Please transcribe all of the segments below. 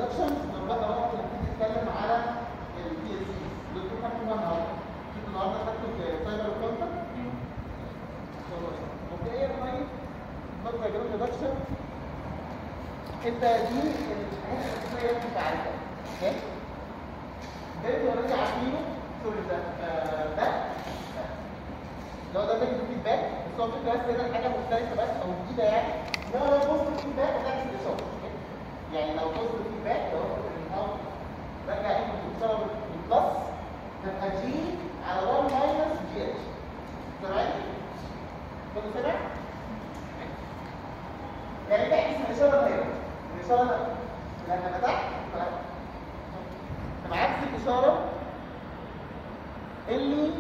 انترودكشن بقى وقت لما تيجي تتكلم على البي اس سي دكتور خدتوا النهارده كنت النهارده خدتوا سايبر كونتاكت مبدئيا طيب نقطه انترودكشن انت دي الحاجات الاساسيه اللي انت عارفها اوكي ده انتوا اوريدي عارفينه سوري ده آه، ده لو ده نيجاتيف فيدباك بس هو الفكره بس هنا حاجه مختلفه بس او جديده يعني لو لو بوزيتيف فيدباك هتعكس الاشاره يعني لو بوزيتيف فيدباك لو الاوت رجع انت بتشتغل بالبلس تبقى جي على 1 ماينس جي اتش سامعين؟ كنت سامع؟ يعني تعكس الاشاره هنا الاشاره لما فتحت تبقى عكس الاشاره اللي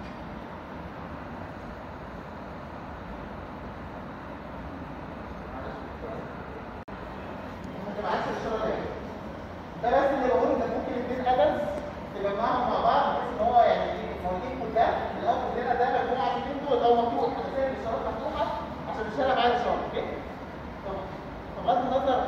هتبقى عكس الاشاره دي ده بس اللي بقوله انك ممكن الاثنين ادلز تجمعهم مع بعض بحيث ان هو يعني هو الانبوت ده الاوتبوت هنا ده مجموعه من الانبوت او مفتوح انا سايب الاشارات مفتوحه عشان مش هلعب معايا الاشاره اوكي طب بغض النظر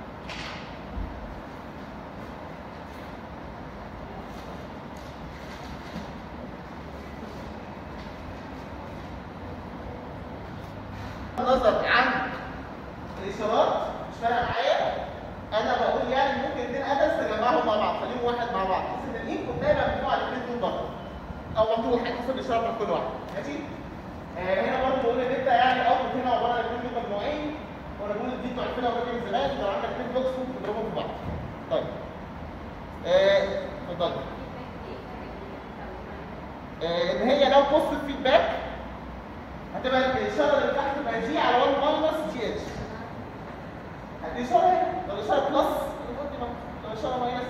النظر عن الاشارات مش فارقه معايا انا بقول يعني ممكن اثنين ادرس تجمعهم مع بعض خليهم واحد مع بعض بحيث ان الانبوت ده يبقى مجموعه الاثنين دول برضه او مفتوح على حسب الاشاره بتاعت كل واحد ماشي آه هنا برضه بقول ان انت يعني الاوتبوت هنا عباره عن اثنين دول مجموعين وانا بقول دي انتوا عارفينها اوريدي من زمان لو عندك اثنين بلوكس ممكن تضربهم في بعض طيب آه اتفضل آه ان هي لو بوست فيدباك هتبقى الاشاره اللي تحت تبقى جي على 1 ماينس جي اتش الاشاره هنا لو الاشاره بلس لو الاشاره ماينس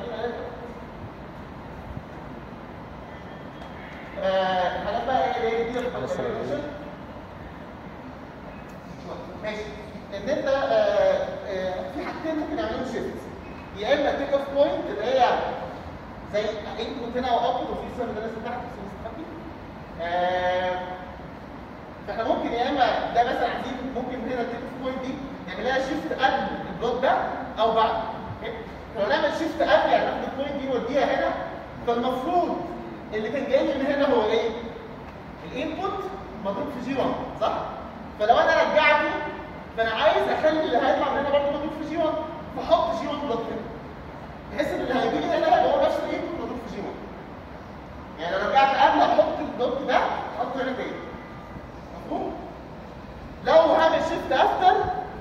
الحاجات بقى ايه اللي هي جديده في الكالكوليشن ماشي ان انت آه، آه، في حاجتين ممكن يعملوا شيفت يا اما تيك اوف بوينت اللي هي زي انبوت هنا واوتبوت وفي سهم ده لسه تحت بس مستخبي آه، فاحنا ممكن يا اما ده مثلا عايزين ممكن هنا التيك اوف بوينت دي نعمل لها شيفت قبل البلوك ده او بعد أوكي؟ لو نعمل شيفت قبل يعني ناخد البوينت دي نوديها هنا فالمفروض اللي كان جاي من هنا هو ايه؟ الانبوت مضروب في جي 1 صح؟ فلو انا رجعته فانا عايز اخلي اللي هيطلع من هنا برضه مضروب في جي 1 فاحط جي 1 بلوك هنا بحيث ان اللي هيجي لي هنا يبقى هو نفس الانبوت مضروب في جي 1 يعني لو رجعت قبل احط البلوك ده احطه هنا تاني مفهوم؟ لو هعمل شيفت افتر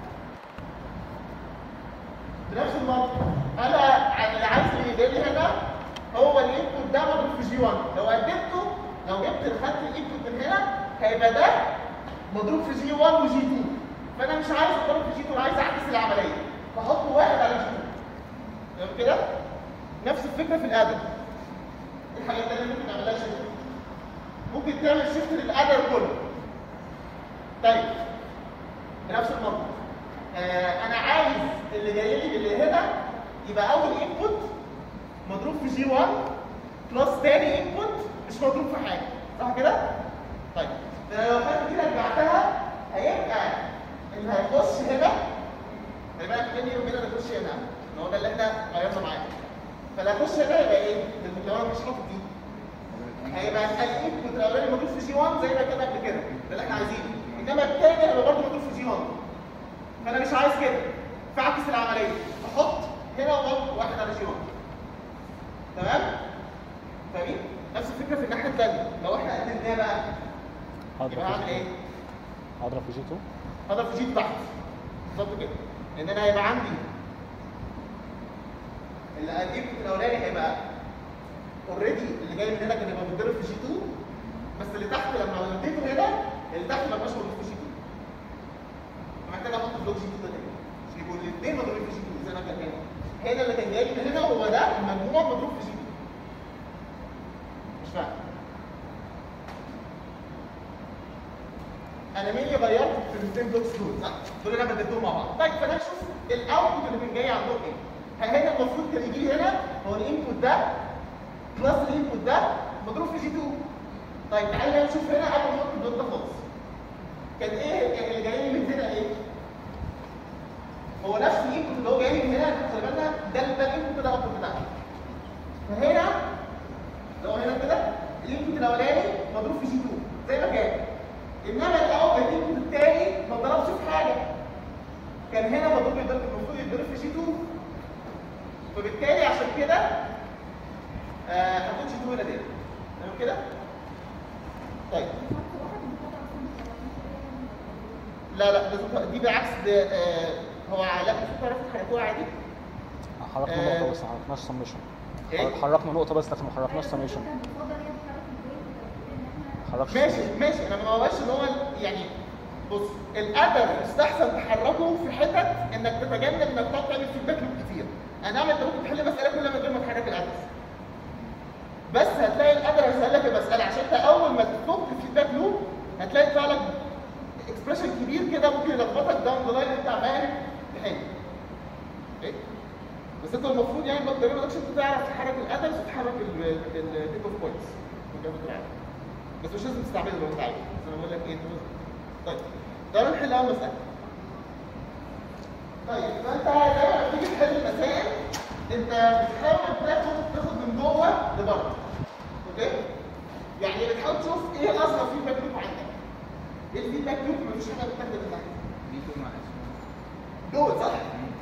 بنفس المنطق انا ع- اللي عايز اللي يجي لي هنا هو الانبوت ده مضروب في جي 1 لو قدمته لو جبت خدت الانبوت من هنا هيبقى ده مضروب في جي 1 وجي 2 فانا مش عايز اضرب في جي 2 عايز اعكس العمليه فاحط واحد على جي 2 تمام كده؟ نفس الفكره في الادر ايه الحاجات التانيه اللي ممكن نعملها شيفت ممكن تعمل شيفت للادر كله طيب بنفس المنطق آه انا عايز اللي جاي لي اللي هنا يبقى اول انبوت مضروب في جي 1 بلس تاني انبوت مش مضروب في حاجه صح كده؟ طيب فأنا لو خدت كده رجعتها هيبقى اللي هيخش هنا هيبقى كاني وهنا اللي هيخش هنا اللي هو ده اللي احنا غيرنا معاه فاللي هيخش هنا يبقى ايه؟ لو انا مش حاطط دي هيبقى الانبوت الاولاني موجود في جي 1 زي ما كان قبل كده ده اللي احنا عايزينه انما الثاني هيبقى برضه موجود في جي 1 فانا مش عايز كده فاعكس العمليه احط هنا واحط واحد على جي 1 تمام فاهمين نفس الفكره في الناحيه الثانيه لو احنا قدمناه بقى يبقى هعمل ايه هضرب في جي 2 هضرب في جي تحت بالظبط كده لان انا هيبقى عندي اللي الانبوت الاولاني هيبقى اوريدي اللي جاي من هنا كان يبقى متضرب في جي 2 بس اللي تحت لما وديته هنا اللي تحت ما بقاش موجود في جي 2 فمحتاج احط بلوك جي 2 ده تاني عشان يبقوا الاثنين مضروبين في جي 2 زي ما كان هنا هنا اللي كان جاي من هنا هو ده المجموع مضروب في جي 2 مش فاهم انا مين اللي غيرت في الاثنين بلوكس دول صح؟ دول اللي انا بدلتهم مع بعض طيب فانا اشوف الاوتبوت اللي كان جاي عندهم ايه هنا المفروض كان يجي لي هنا هو الانبوت ده بلس الانبوت ده مضروب في جي 2 طيب تعالى نشوف هنا قبل ما احط الدوت ده خالص كان ايه اللي جاي لي من هنا ايه؟ هو نفس الانبوت اللي هو جاي من هنا خلي بالنا ده ده الانبوت ده الاوتبوت بتاعنا فهنا لو هنا كده الانبوت الاولاني مضروب في جي 2 زي ما كان انما الاول الانبوت الثاني ما ضربش في حاجه كان هنا مضروب يضرب المفروض يتضرب في جي 2 فبالتالي عشان كده آه هنقول جي 2 هنا تاني تمام كده؟ طيب لا لا لازم دي بالعكس ده آه هو لا مش تعرف تحركوها عادي حركنا آه. نقطة بس ما حركناش سميشن إيه؟ حركنا نقطة بس لكن ما حركناش سميشن حركش ماشي ماشي انا ما بقولش ان هو يعني بص الادب يستحسن تحركه في حتت انك تتجنب انك تقعد تعمل فيدباك لوب كتير انا اعمل انت ممكن تحل مساله كلها من غير ما تحرك الادرس بس هتلاقي الادرس هيسال لك المساله عشان انت اول ما تفك الفيدباك لوب هتلاقي يطلع لك اكسبريشن كبير كده ممكن يلخبطك داون ذا لاين انت عمال تحل اوكي بس انت المفروض يعني ما تقدرش انت تعرف تحرك الادرس وتحرك التيك اوف بوينتس بس مش لازم تستعمله لو انت عايز بس انا بقول لك ايه انت بص. طيب تعالوا نحل اول مساله طيب فانت لما بتيجي تحل المسائل انت بتحاول تاخد تاخد من جوه لبره اوكي يعني بتحاول تشوف ايه اصغر فيدباك لوب عندك ايه الفيدباك لوب مفيش حاجه بتاخد منها دي تو مع اس دول صح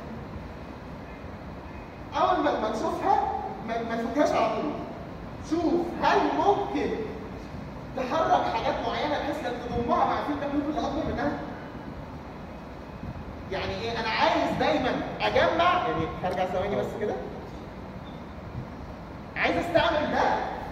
اول ما ما تشوفها ما, ما تفكهاش على طول شوف هل ممكن تحرك حاجات معينه بحيث انك تضمها مع الفيدباك لوب اللي اكبر منها يعني ايه انا عايز دايما اجمع يعني هرجع ثواني بس كده عايز استعمل ده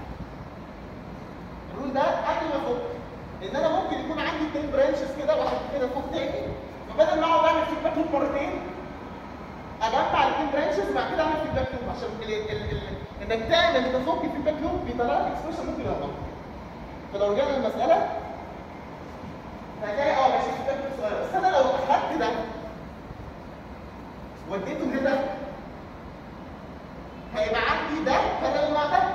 الرول ده قبل ما افك ان انا ممكن يكون عندي اثنين برانشز كده واحد كده فوق تاني فبدل ما اقعد اعمل فيدباك لوب مرتين اجمع الاثنين برانشز وبعد كده اعمل فيدباك لوب عشان ال ال ال انك تعمل تفك الفيدباك لوب بيطلع لك اكسبريشن ممكن يلخبطك فلو رجعنا للمساله هتلاقي اه ماشي فيدباك لوب صغير بس انا لو اخدت ده وديته هنا هيبقى عندي ده بدل مع ده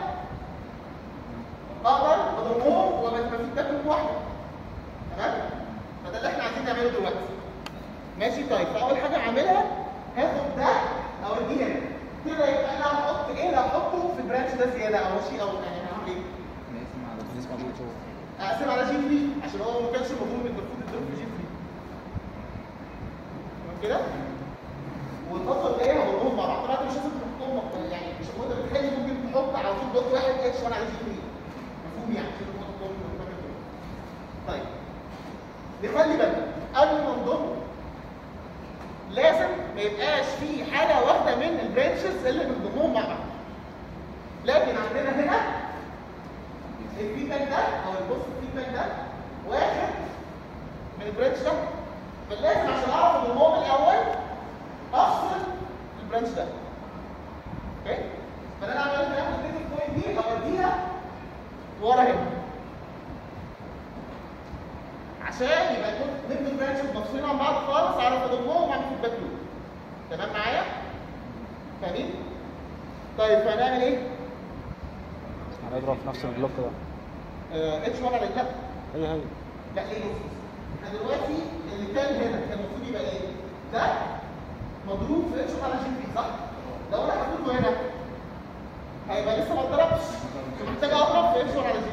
اقدر اضمهم وابقى فيدباك لوب واحده تمام فده اللي احنا عايزين نعمله دلوقتي ماشي طيب فاول حاجه اعملها هاخد ده اوديه هنا كده يبقى انا هحط ايه اللي هحطه في البرانش ده زياده او شيء او يعني هعمل ايه؟ نقسم على بالنسبة لجي 2 اقسم على جي 3 عشان هو ما كانش المفروض المفروض يضرب في جي 3 تمام كده؟ والخطوه الجايه هضربهم مع بعض طبعا مش لازم تحطهم يعني مش وانت بتحل ممكن تحط على طول دوت واحد اتش 1 على جي 3 مفهوم يعني مش لازم تحطهم في المكان كله. طيب نخلي بالنا قبل ما نضم لازم ما يبقاش في حاجه واحده من البرانشز اللي بنضمهم مع بعض لكن عندنا هنا الفيدباك ده او البوست الفيدباك ده واخد من البرانش ده فلازم عشان اعرف اضمهم الاول افصل البرانش ده اوكي فانا اعمل ايه اخد البوينت دي اوديها ورا هنا عشان يبقى يكون ضمن البرانشز مفصولين عن بعض خالص اعرف اضمهم واعمل فيدباك لوب تمام معايا؟ فاهمين؟ طيب فهنعمل ايه؟ هنضرب في نفس البلوك ده اتش 1 على لا هي هي لا ليه بص احنا دلوقتي اللي كان هنا كان المفروض يبقى ايه؟ ده مضروب في اتش 1 على جي 3 صح؟ لو انا حطيته هنا هيبقى لسه ما اتضربش فمحتاج اضرب في اتش 1 على جي 3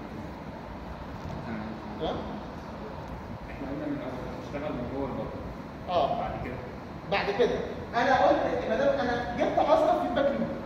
تمام؟ احنا قلنا من الاول هنشتغل من جوه البطن اه بعد كده بعد كده انا قلت ما دام انا جبت اصلا في الباك لوب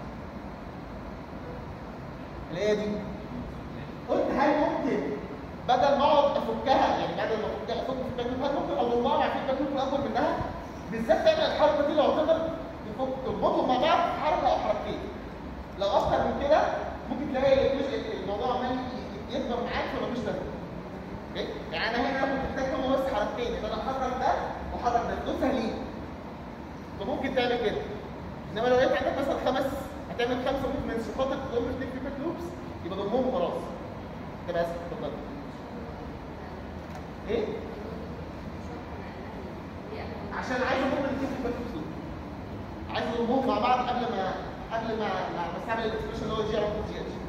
اللي هي دي قلت هل ممكن بدل ما اقعد افكها يعني بعد ما افكها افك في الباك لوب هل ممكن اضمها مع في الباك لوب اكبر منها بالذات تعمل الحركه دي لو تقدر تفك تربطهم مع بعض في حركه او حركتين لو اكتر من كده ممكن تلاقي الجزء الموضوع عمال ي- يكبر معاك فمالوش لازمه اوكي يعني انا هنا ممكن محتاج هما بس حركتين ان انا احرك ده واحرك ده دول سهلين فممكن تعمل كده انما لو لقيت عندك مثلا خمس هتعمل خمسه موفمنتس وخاطر تضم اثنين فيدباك لوبس يبقى ضمهم خلاص كده بس اتفضل ايه؟ عشان عايز اضم الاثنين فيدباك لوبس عايز اضمهم مع بعض قبل ما قبل ما ما ما استعمل الاكسبريشن اللي هو جي ار جي اتش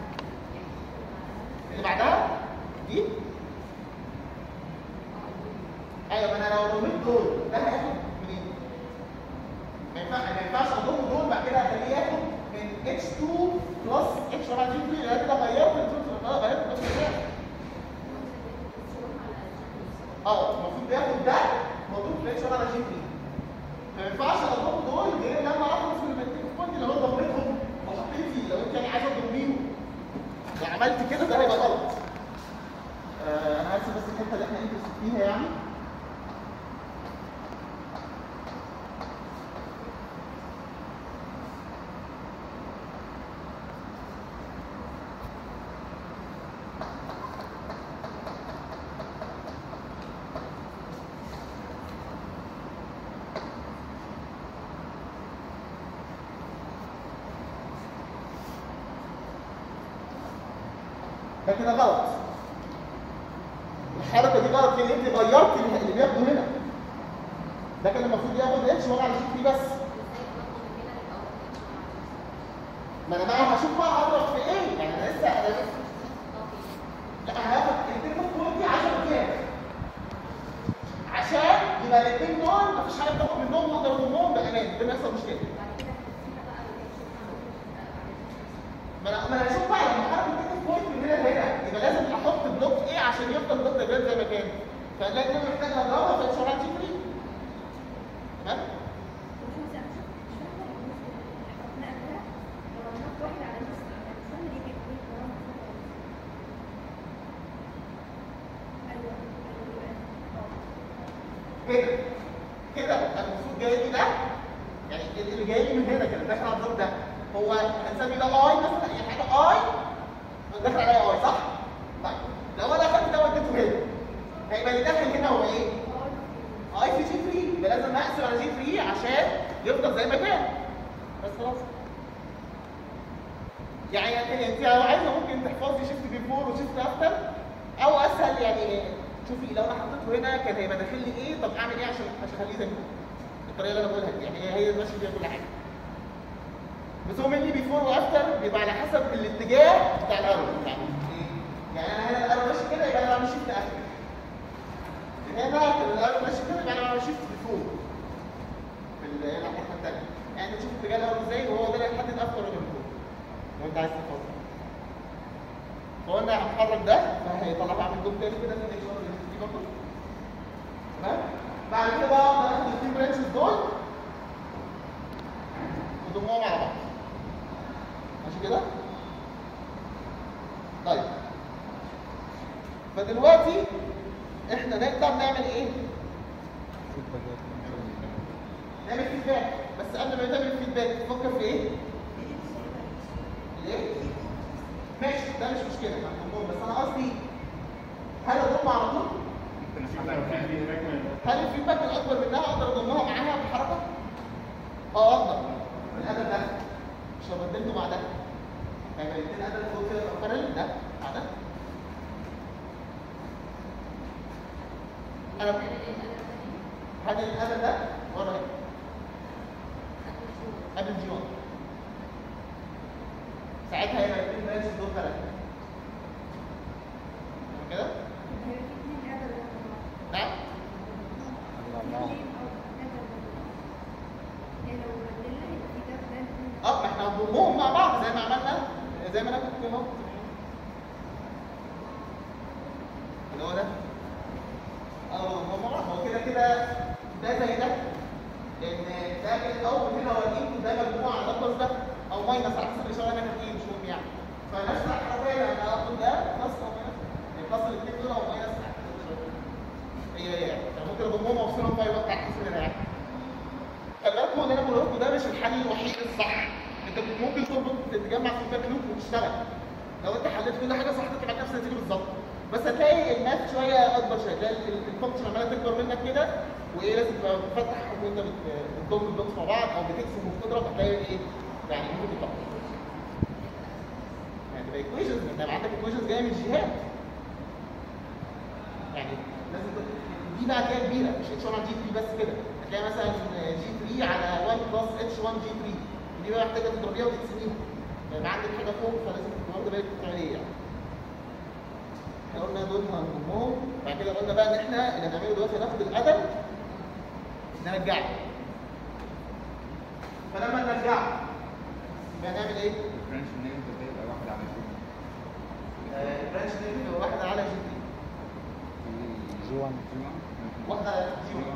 اللي بعدها دي ايوه ما انا لو رميت دول ده هياخد منين؟ بلس اتش 4 جي 3 يبقى كده غيرت التوتال اه غيرت التوتال بتاعي اه المفروض ياخد ده مضروب في اتش 4 جي 3 ما ينفعش اضرب دول غير لما اخلص من المنتج بوينت اللي هو ضميتهم وحطيت فيه لو انت يعني عايز تضميهم لو عملت كده ده هيبقى غلط آه انا هرسم بس الحته اللي احنا انترست فيها يعني ده كده غلط الحركه دي غلط لان انت غيرت اللي اللي بياخده هنا ده كان المفروض ياخد اتش وانا على جي بس ما انا بقى هشوف بقى هضرب في ايه يعني انا لسه انا لسه لا هاخد الاثنين دول دي 10 كام عشان يبقى الاثنين دول مفيش حاجه بتاخد منهم واقدر اضمهم بامان بدون ما يحصل مشكله ما انا ما انا هشوف بقى لما احرك التيكت بوينت من هنا لهنا يبقى لازم احط بلوك ايه عشان يفضل بلوك دايجرام زي ما كان فهنلاقي ان انا محتاج اضربها في اشارات جي 3 تمام كده كده انا المفروض جاي لي ده يعني اللي جاي لي من هنا كده داخل على الدور ده هو هنسمي ده اي مثلا اي حاجه اي داخل عليا اي صح؟ طيب لو انا اخدت ده وديته هنا هيبقى اللي داخل هنا هو ايه؟ اي في جي 3 يبقى لازم اقسم على جي 3 عشان يفضل زي ما كان بس خلاص يعني انت لو عايزه ممكن تحفظي شيفت بيفور وشيفت افتر او اسهل يعني شوفي لو انا حطيته هنا كان هيبقى داخل لي ايه طب اعمل ايه عشان عشان اخليه زي ما هو الطريقه اللي انا بقولها دي يعني هي هي ماشيه فيها كل حاجه بس هو مني بيفور وافتر بيبقى على حسب الاتجاه بتاع الارو يعني ايه؟ يعني انا هنا الارو ماشي كده يبقى انا بعمل شيفت افتر هنا كان الارو ماشي كده يبقى انا بعمل شيفت بيفور في ال- هنا الناحيه الثانيه يعني انت تشوف اتجاه الارو ازاي وهو ده اللي هيحدد افتر ولا بيفور لو انت عايز تحفظه فقلنا هنحرك ده فهيطلع بعمل دوب تاني كده في الاشاره اللي دي برضه تمام بعد كده بقى اقدر اخد التيم برانشز دول وضمهم على بعض ماشي كده طيب فدلوقتي احنا نقدر نعمل ايه نعمل فيدباك بس قبل ما نعمل فيدباك تفكر في ايه ايه ماشي ده مش مشكله مع الجمهور بس انا قصدي هل اضم على طول هل الفيدباك الاكبر منها اقدر اضمها معاها بالحركه اه اقدر الادب ده مش هبدله مع ده يعني الاثنين ادب فوق كده بارل ده مع ده انا هذا الادب ده ورا هنا قبل جي 1 ساعتها هيبقى الاثنين برانش دول ثلاثه كده نعم اه ما احنا هنضمهم مع بعض زي ما عملنا زي ما انا كنت اهو اللي هو ده اه هو مع بعض هو كده كده ده زي ده لان ده كده الاول هنا هو الانتو ده مجموعه على النقص ده او ماينس على حسب الاشاره اللي انا كانت ايه مش مهم يعني فنفس الحركه انا هاخد ده بلس او ماينس بلس الاثنين دول او ماينس هي هي يعني أنا ممكن اضمهم وافصلهم في اي وقت على حسب انا يعني خلي بالكم ان انا بقول لكم ده مش الحل الوحيد الصح انت ممكن تربط تتجمع في الباك لوب وتشتغل لو انت حليت كل حاجه صح تطلع نفس النتيجه بالظبط بس هتلاقي الماث شويه اكبر شويه تلاقي الفانكشن عماله تكبر منك كده وايه لازم تبقى بتفتح وانت بت- بتضم البلوكس مع بعض او بتقسم وبتضرب هتلاقي ايه يعني ممكن تطلع يعني تبقى ايكويشنز انت يبقى عندك ايكويشنز جايه من جهات يعني لازم ت- دي بقى هتلاقيها كبيره مش اتش 1 على جي 3 بس كده هتلاقي مثلا جي 3 على 1 بلس اتش 1 جي 3 دي بقى محتاجه تضربيها وتقسميها يبقى عندك حاجه فوق فلازم تبقى واخده بالك بتعمل ايه يعني احنا قلنا دول هنضمهم بعد كده قلنا بقى ان احنا اللي هنعمله دلوقتي هناخد القدم نرجعه فلما نرجعه يبقى هنعمل ايه؟ البرانش نيم ده يبقى واحد على جي آه، البرانش نيم يبقى واحد على جي تي جي 1 جي 1 واحد على جي 1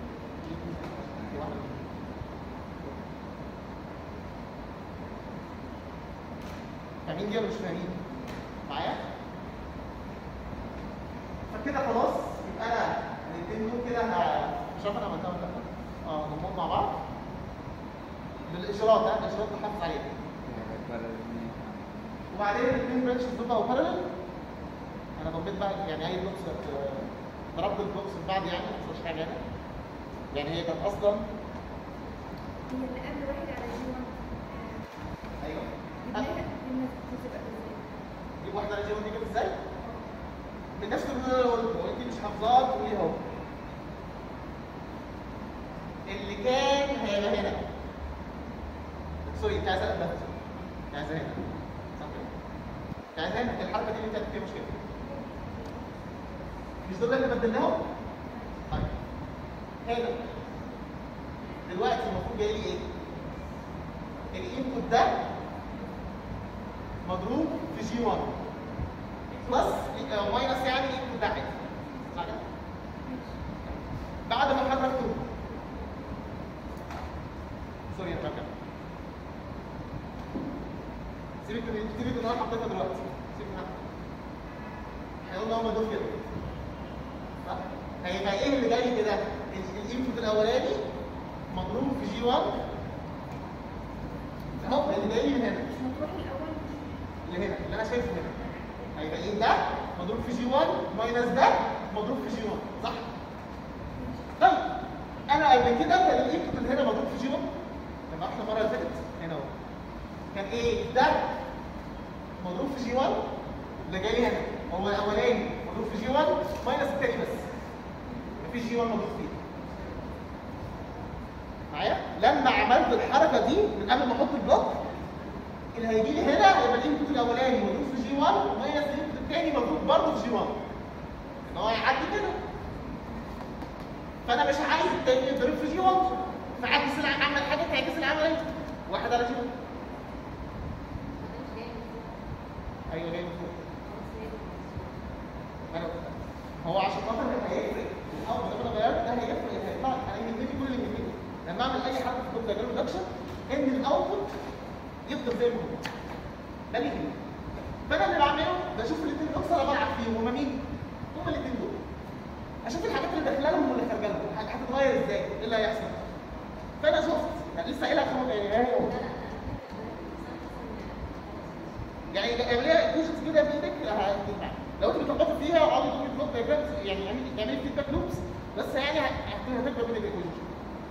فاهمين دي ولا مش فاهمين؟ معايا؟ فكده خلاص يبقى انا الاثنين دول كده ه- مش عارف انا عملتها ولا لا اه ضمهم مع بعض بالاشارات ها الاشارات بحافظ عليها وبعدين الاثنين برانشز دول بقوا بارلل انا ضميت بقى يعني اي بلوكس آه، ضربت البلوكس في بعض يعني ما حصلش حاجه هنا يعني هي كانت اصلا هي اللي قبل واحد على جي 1 ايوه بداية الناس بتبقى ازاي؟ دي واحده على جي 1 دي كانت ازاي؟ من نفس اللي انا قلته انت مش حافظاه تقولي اهو اللي كان هيبقى هنا سوري انت عايزها قبلها انت عايزها هنا صح كده؟ انت عايزها هنا الحركه دي اللي انت فيها مشكله مش دول اللي بدلناهم؟ طيب هنا دلوقتي المفروض جاي لي ايه؟ الانبوت ده مضروب في جي 1 بلس آه، ماينس يعني الانبوت ده عادي صح كده؟ بعد ما حركته سوري انا بكمل سيبك من سيبك من اللي انا حطيتها دلوقتي سيبك منها احنا قلنا هما دول كده صح؟ هيبقى ايه اللي جاي كده؟ ال- الانبوت الاولاني مضروب في جي 1 اهو اللي جاي لي من هنا مش مطروح الأول اللي هنا اللي انا شايفه هنا هيبقى ايه ده مضروب في جي 1 ماينس ده مضروب في جي 1 صح؟ طيب انا قبل كده كان الانبوت اللي هنا مضروب في جي 1 لما رحنا المره اللي فاتت هنا اهو كان ايه ده مضروب في جي 1 اللي جاي لي هنا هو الاولاني مضروب في جي 1 ماينس التاني بس مفيش جي 1 مضروب فيه معايا لما عملت الحركه دي من قبل ما احط البلوك اللي هيجي لي هنا هيبقى الانبوت الاولاني مضروب في جي 1 ماينس الانبوت الثاني مضروب برضه في جي 1 ان هو هيعدي كده فانا مش عايز التاني يضرب في جي 1 فعكس العمل حاجه تعكس العمليه واحد على جي 1 ايوه جاي من فوق أنا- هو عشان خاطر هيفرق الاول لما انا غيرت ده هيفرق هيطلع انا يهمني كل اللي يهمني لما اعمل اي حركه في الكود ده ريدكشن ان الاوتبوت يفضل زي ما هو ده اللي يهمني فانا اللي بعمله بشوف الاثنين بلوكس انا بلعب فيهم هما مين؟ هما الاثنين دول اشوف الحاجات اللي داخله لهم واللي خارجه لهم الحاجات هتتغير ازاي؟ ايه اللي هيحصل؟ فانا شفت يعني لسه قايلها خمس يعني هي يعني اعمليها ايكويشنز كده بايدك هتنفع لو انت بتلخبطي فيها اقعدي تقولي بلوك دايجرامز يعني اعملي تعملي فيدباك لوبس بس يعني هت- هتكبر بايدك الايكويشن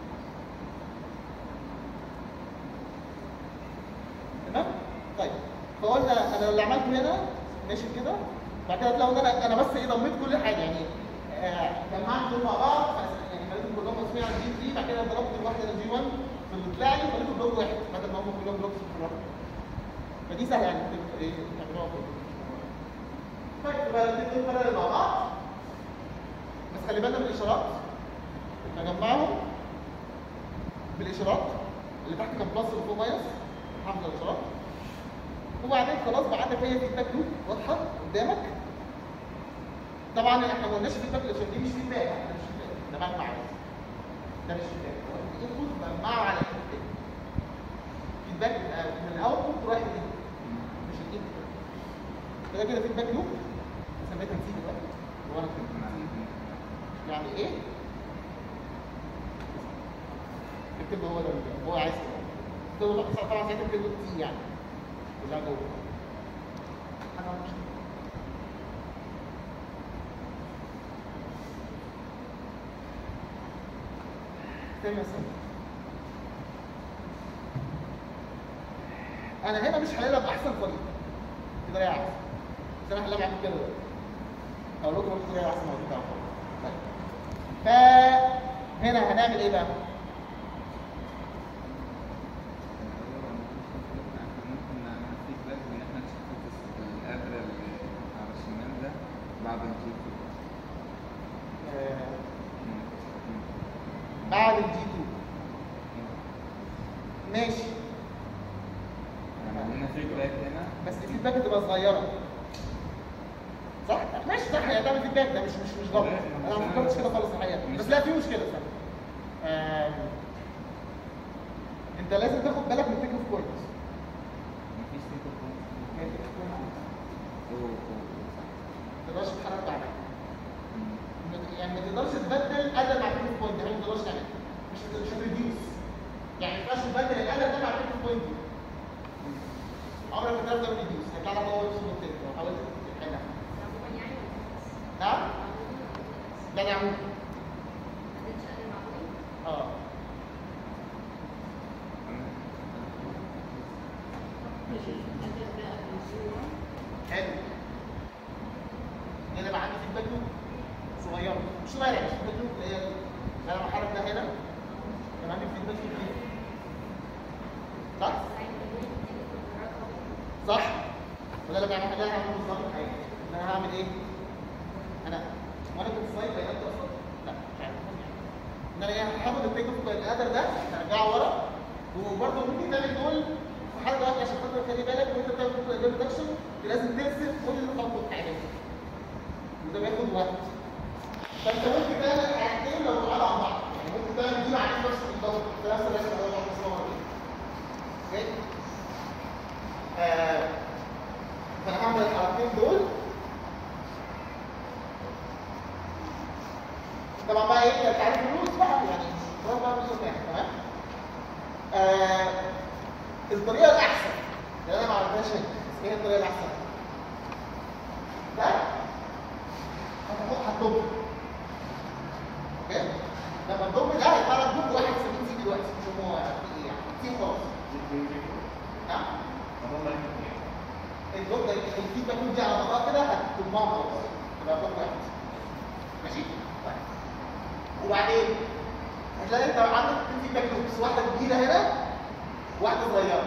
تمام؟ طيب فقلنا انا اللي عملته هنا ماشي كده بعد كده تلاقوا ان انا انا بس ايه ضميت كل حاجه يعني آه، جمعت دول مع بعض فس- يعني خليتهم كلهم مقسومين على جي 3 بعد كده ضربت الواحده للجي 1 في اللي طلع لي خليته بلوك واحد بدل ما هم كلهم بلوكس في الرقم فدي سهله يعني تبقى ايه تعملوها فوق طيب يبقى الاثنين دول بارلل مع بعض بس خلي بالنا من الاشارات نجمعهم بالاشارات اللي تحت كان بلس وفوق ماينس حافظ الاشارات وبعدين خلاص بقى عندك هي فيدباك لوب واضحه قدامك طبعا احنا ما قلناش فيدباك عشان دي مش فيدباك ده مش فيدباك ده مجمع بس. ده مش فيدباك الانبوت مجمعه على الانبوت فيدباك من الاوتبوت رايح للانبوت مش الانبوت كده كده فيدباك لوب سميتها نسيت دلوقتي وانا كنت يعني ايه؟ اكتب هو ده هو عايز كده هو طبعا ساعتها اكتب له تي يعني كلها جوه حاجه مش تاني مثلا انا هنا مش هلاقيها باحسن طريقه بطريقه احسن بس انا هلاقيها بعمل كده دلوقتي اقول لكم برضه طريقه احسن موجوده طيب فهنا هنعمل ايه بقى؟ ممكن نعمل فيدباك ان احنا نشوف القادرة اللي على الشمال ده بعد الجي آه، بعد الجي 2 ماشي الفيدباك تبقى صغيره صح؟ ماشي صح هي تعمل فيدباك ده مش مش مش غلط انا ما فكرتش كده خالص الحقيقه بس لا في مشكله صح آم، انت لازم تاخد بالك من التيك اوف بوينت مفيش تيك اوف اوه ما تقدرش تتحرك بعدها ما- يعني ما تقدرش تبدل ادم مع التيك اوف بوينت يعني ما تقدرش تعملها مش هت- مش هتريديوس يعني ما ينفعش تبدل الادم ده مع التيك اوف بوينت دي عمرك ما تعرف تعمل ريديوس هيطلع لك هو نفسه التاني لو حاولت تحلها عموما يعني نعم عموما ده ده عمود potential المعمولي اه حلو هنا بقى عندي فيدباك لوب صغيره مش صغيره مش فيدباك لوب اللي هي انا لما احرك ده هنا كان عندي فيدباك لوب دي صح؟ صح؟ وده اللي بعمل ده هعمل بالظبط حاجه ان انا هعمل ايه؟ انا وانا كنت سلايد بيانات دي اصلا لا مش عارف ان انا ايه هاخد التيك اوف القدر ده هرجعه ورا وبرضه ممكن تعمل دول في حاجه واحده عشان خاطر خلي بالك وانت بتعمل كود ريدكشن لازم ترسم كل خطوه حاجه وده بياخد وقت فانت ممكن تعمل حاجتين لو بعاد عن بعض يعني ممكن تعمل دي مع نفس الضغط في نفس الرسمه اللي انا بصورها دي اوكي آه، فانا هعمل الحركتين دول طبعا بقى ايه انت عارف الروز بقى يعني روز بقى مش واحد تمام آه الطريقه الاحسن اللي انا ما عرفتهاش هنا بس ايه الطريقه الاحسن ده هتحط هتضم اوكي لما الضم ده هيطلع ضم 71 سي دلوقتي مش هو في ايه يعني سي خالص نعم الضم ده الفيدباك لوب دي على بعضها كده هتضمها خالص تبقى ضم واحد ماشي طيب وبعدين هتلاقي انت عندك فيدباك لوبس واحده كبيره هنا واحده صغيره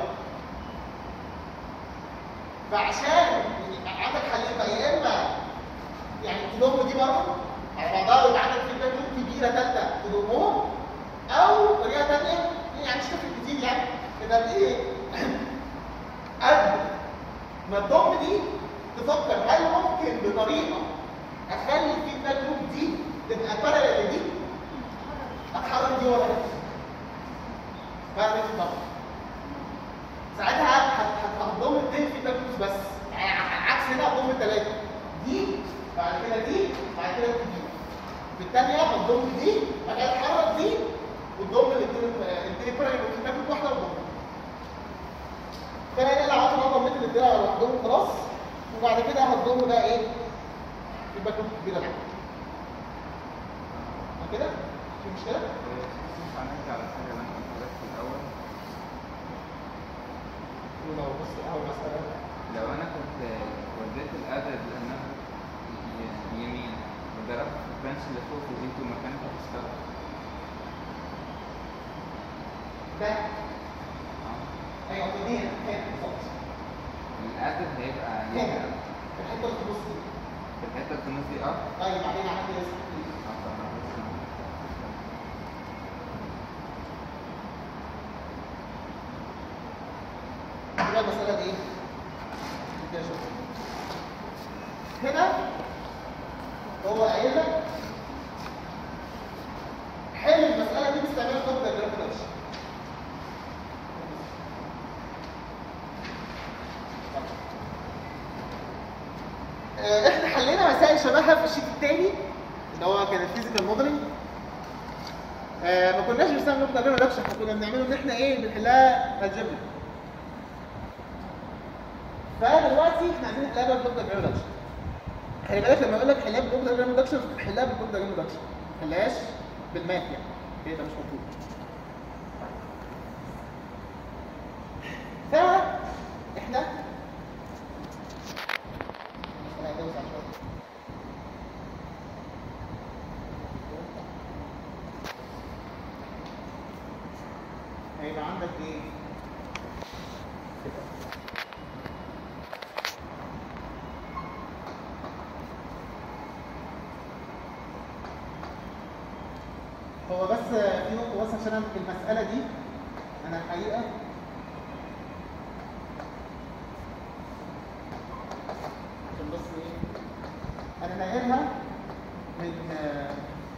فعشان يبقى عندك حلين بقى يا اما يعني تضم دي برضه على بعضها ويبقى عندك فيدباك لوب كبيره ثالثه تضمهم او طريقه ثانيه يعني مش تفرق كتير يعني كده ايه قبل ما تضم دي تفكر هل ممكن بطريقه اخلي الفيدباك لوب دي تبقى بارلل دي اتحرك دي ورا دي بعد الضغط ساعتها هت- هت- هتضم الدين فيدباك لوب بس يعني ع- عكس هنا هتضم الثلاثه دي بعد كده دي بعد كده دي في الثانيه هتضم دي بعد كده تحرك دي وتضم الاثنين الاثنين بارلل فيدباك لوب واحده وتضم فانا هنا لو عملت انا ضميت الاثنين على لوحدهم خلاص وبعد كده هتضم بقى ايه فيدباك لوب كبيره معاك كده في مشكله هنرجع على الحاجة اللي أنا قلت لك في الأول لو بص اول مساله لو أنا كنت وديت الأدب لأنها ي- يمين وضربت في البنش اللي فوق وجبته مكانها هتشتغل ده آه. ايوه دي هنا هنا بالظبط الأدب هيبقى هنا يمين في الحته اللي في النص دي في الحتة اللي في النص دي أه طيب بعدين عملت ايه آه، طبعاً. دي بقى المساله دي ايه؟ كده شوف هنا هو قايل لك حل المساله دي باستعمال خط دايجرام فلاش آه، احنا حلينا مسائل شبهها في الشيت الثاني اللي هو كان الفيزيكال موديلنج آه، ما كناش بنستعمل خط دايجرام ريدكشن احنا كنا بنعمله ان احنا ايه بنحلها الجبر فدلوقتي احنا عايزين نحلها بالبلوك دايجرام ريدكشن خلي بالك لما اقول لك حلها بالبلوك دايجرام ريدكشن حلها بالبلوك دايجرام ريدكشن ما تحلهاش بالماث يعني كده ده مش مطلوب ف احنا أنا هتوسع شوية. هيبقى عندك ايه؟ هو بس في نقطة بس عشان أنا المسألة دي أنا الحقيقة بس ايه انا ناقلها من آه،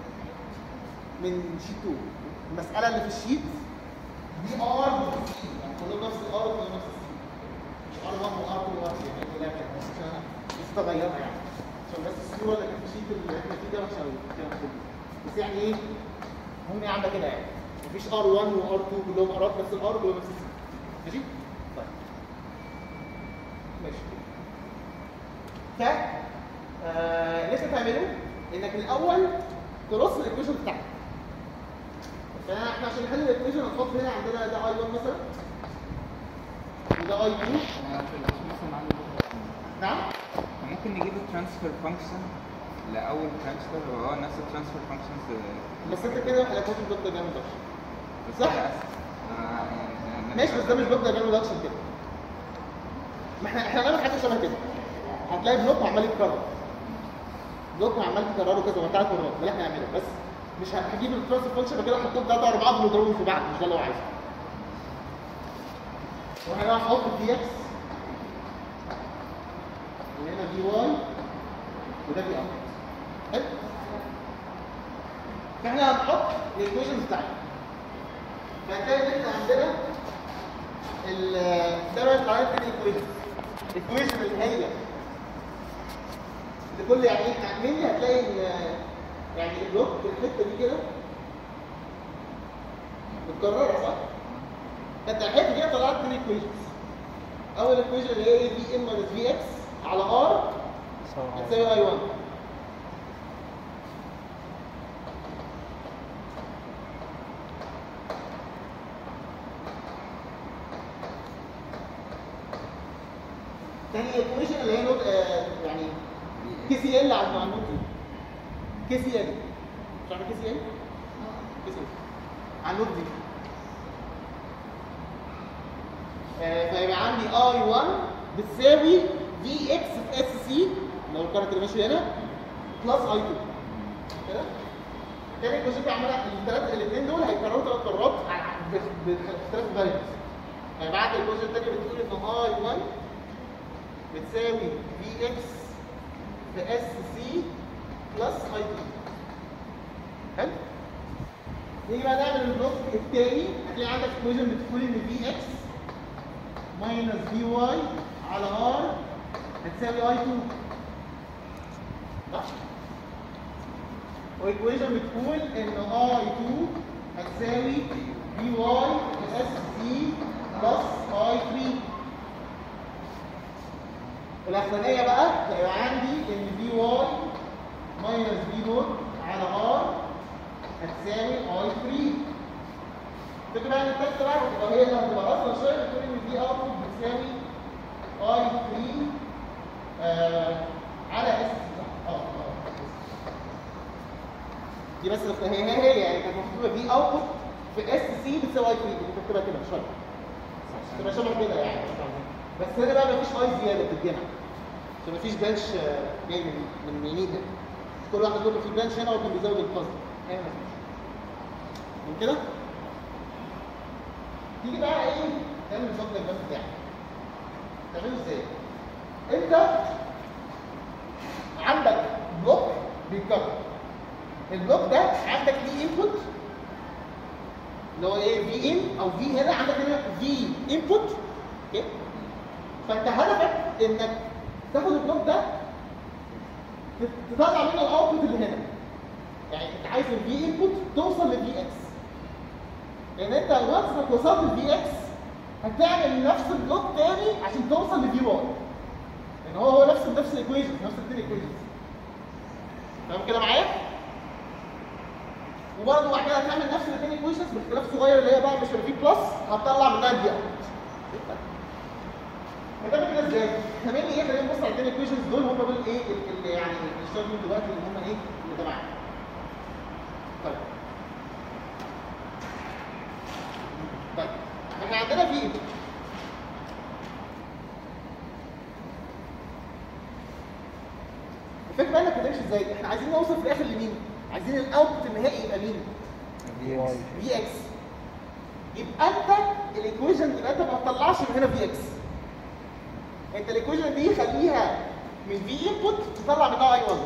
من شيت 2 المساله اللي في الشيت دي ار يعني كلهم نفس الار وكلهم نفس السي مش ار 1 وار 2 وار 3 يعني كلها كده بس عشان بس تغيرها يعني عشان بس الصوره اللي كانت في الشيت اللي احنا فيه ده وحشه قوي كده كده. بس يعني ايه هم هي عامله كده يعني مفيش ار 1 وار 2 كلهم ارات نفس الار كلهم نفس السي ماشي؟ طيب ماشي ف آه، اللي انت تعمله انك الاول ترص الايكويشن بتاعتك فاحنا احنا عشان نحل الايكويشن هنحط هنا عندنا ده اي 1 مثلا وده اي 2 أنا في الأساس عندي نعم ممكن نجيب الترانسفير فانكشن لأول ترانسفير وهو نفس الترانسفير فانكشنز بس انت كده هتاخد البلوك ده جامد صح؟ ماشي بس ده مش بلوك ده جامد اكشن كده ما احنا احنا هنعمل حاجه شبه كده هتلاقي بلوك عمال يتكرر بلوك عمال تكرره كذا وثلاث مرات ده اللي احنا هنعمله بس مش هجيب الترانسفير فانكشن كده احطهم ثلاثه ورا بعض ونضربهم في بعض مش ده اللي هو عايزه وهنا هحط دي اكس وهنا دي واي وده دي ار حلو فاحنا هنحط الايكويشنز بتاعتنا فهتلاقي ان احنا عندنا ال ده بقى القواعد الايكويشن الايكويشن اللي هي لكل يعني ايه مني هتلاقي ان يعني البلوك الحته دي كده متكرره صح؟ فانت الحته دي طلعت اثنين ايكويشنز اول ايكويشن اللي هي في ام ماينس في اكس على ار هتساوي اي 1 تاني ايكويشن اللي هي نوت آه يعني كي سي ال على النوت دي كي سي ال مش عارف كي سي ال؟ كي سي ال على النوت دي آه فيبقى عندي اي 1 بتساوي في اكس في اس سي لو الكاركتر اللي ماشي هنا بلس اي 2 كده تاني ايكويشن عماله الثلاث الاثنين دول هيكرروا ثلاث مرات على- ب- باختلاف فاريبلز فبعد الايكويشن الثانيه بتقول ان اي 1 بتساوي في اكس في اس سي بلس اي تي حلو نيجي بقى نعمل البلوك التاني هتلاقي عندك ايكويشن بتقول ان في اكس ماينس في واي على ار هتساوي اي 2 صح؟ وايكويشن بتقول ان اي 2 هتساوي في واي اس سي بلس اي 3 الاخرانيه بقى هيبقى عندي ان في واي ماينس في نوت على ار هتساوي اي 3 فكرة بقى ان التالتة بقى هتبقى هي اللي هتبقى اصلا شويه بتقول ان في اوتبوت بتساوي اي 3 آه على اس اه اه دي بس هي هي هي يعني كانت مكتوبه في اوتبوت في اس سي بتساوي اي 3 دي مكتوبه كده شويه تبقى شبه كده يعني بس هنا بقى مفيش اي زياده بتتجمع عشان مفيش بنش آه، جاي من من يمين هنا كل واحد منهم في بنش هنا وكان بيزود البازل هنا مفيش من كده تيجي بقى ايه تعمل نظام الباس بتاعك تعمله ازاي؟ انت عندك بلوك بيتكرر البلوك ده عندك ليه انبوت اللي هو ايه في ان او في هنا عندك هنا في انبوت اوكي فانت هدفك انك تاخد البلوك ده تت- تطلع منه الاوتبوت اللي هنا يعني انت عايز الفي انبوت توصل للفي اكس لان انت وانس انك وصلت للفي اكس هتعمل نفس البلوك تاني عشان توصل لفي واي لان هو هو نفس نفس الايكويشن نفس الاثنين ايكويشنز فاهم كده معايا؟ وبرضه بعد كده هتعمل نفس الاثنين ايكويشنز باختلاف صغير اللي هي بقى مش هيبقى فيه بلس هتطلع منها دي اوت هتعمل كده ازاي؟ احنا مين ايه خلينا نبص على الاثنين ايكويشنز دول هم دول ايه اللي يعني الشغل دلوقتي اللي هم ايه اللي تبعنا طيب طيب احنا عندنا في الفكره بقى انك هتمشي ازاي؟ احنا عايزين نوصل في الاخر لمين؟ عايزين الاوتبوت النهائي يبقى مين؟ واي في اكس يبقى انت الايكويشن يبقى انت ما تطلعش من هنا في اكس انت الايكويشن دي خليها من في انبوت تطلع منها اي 1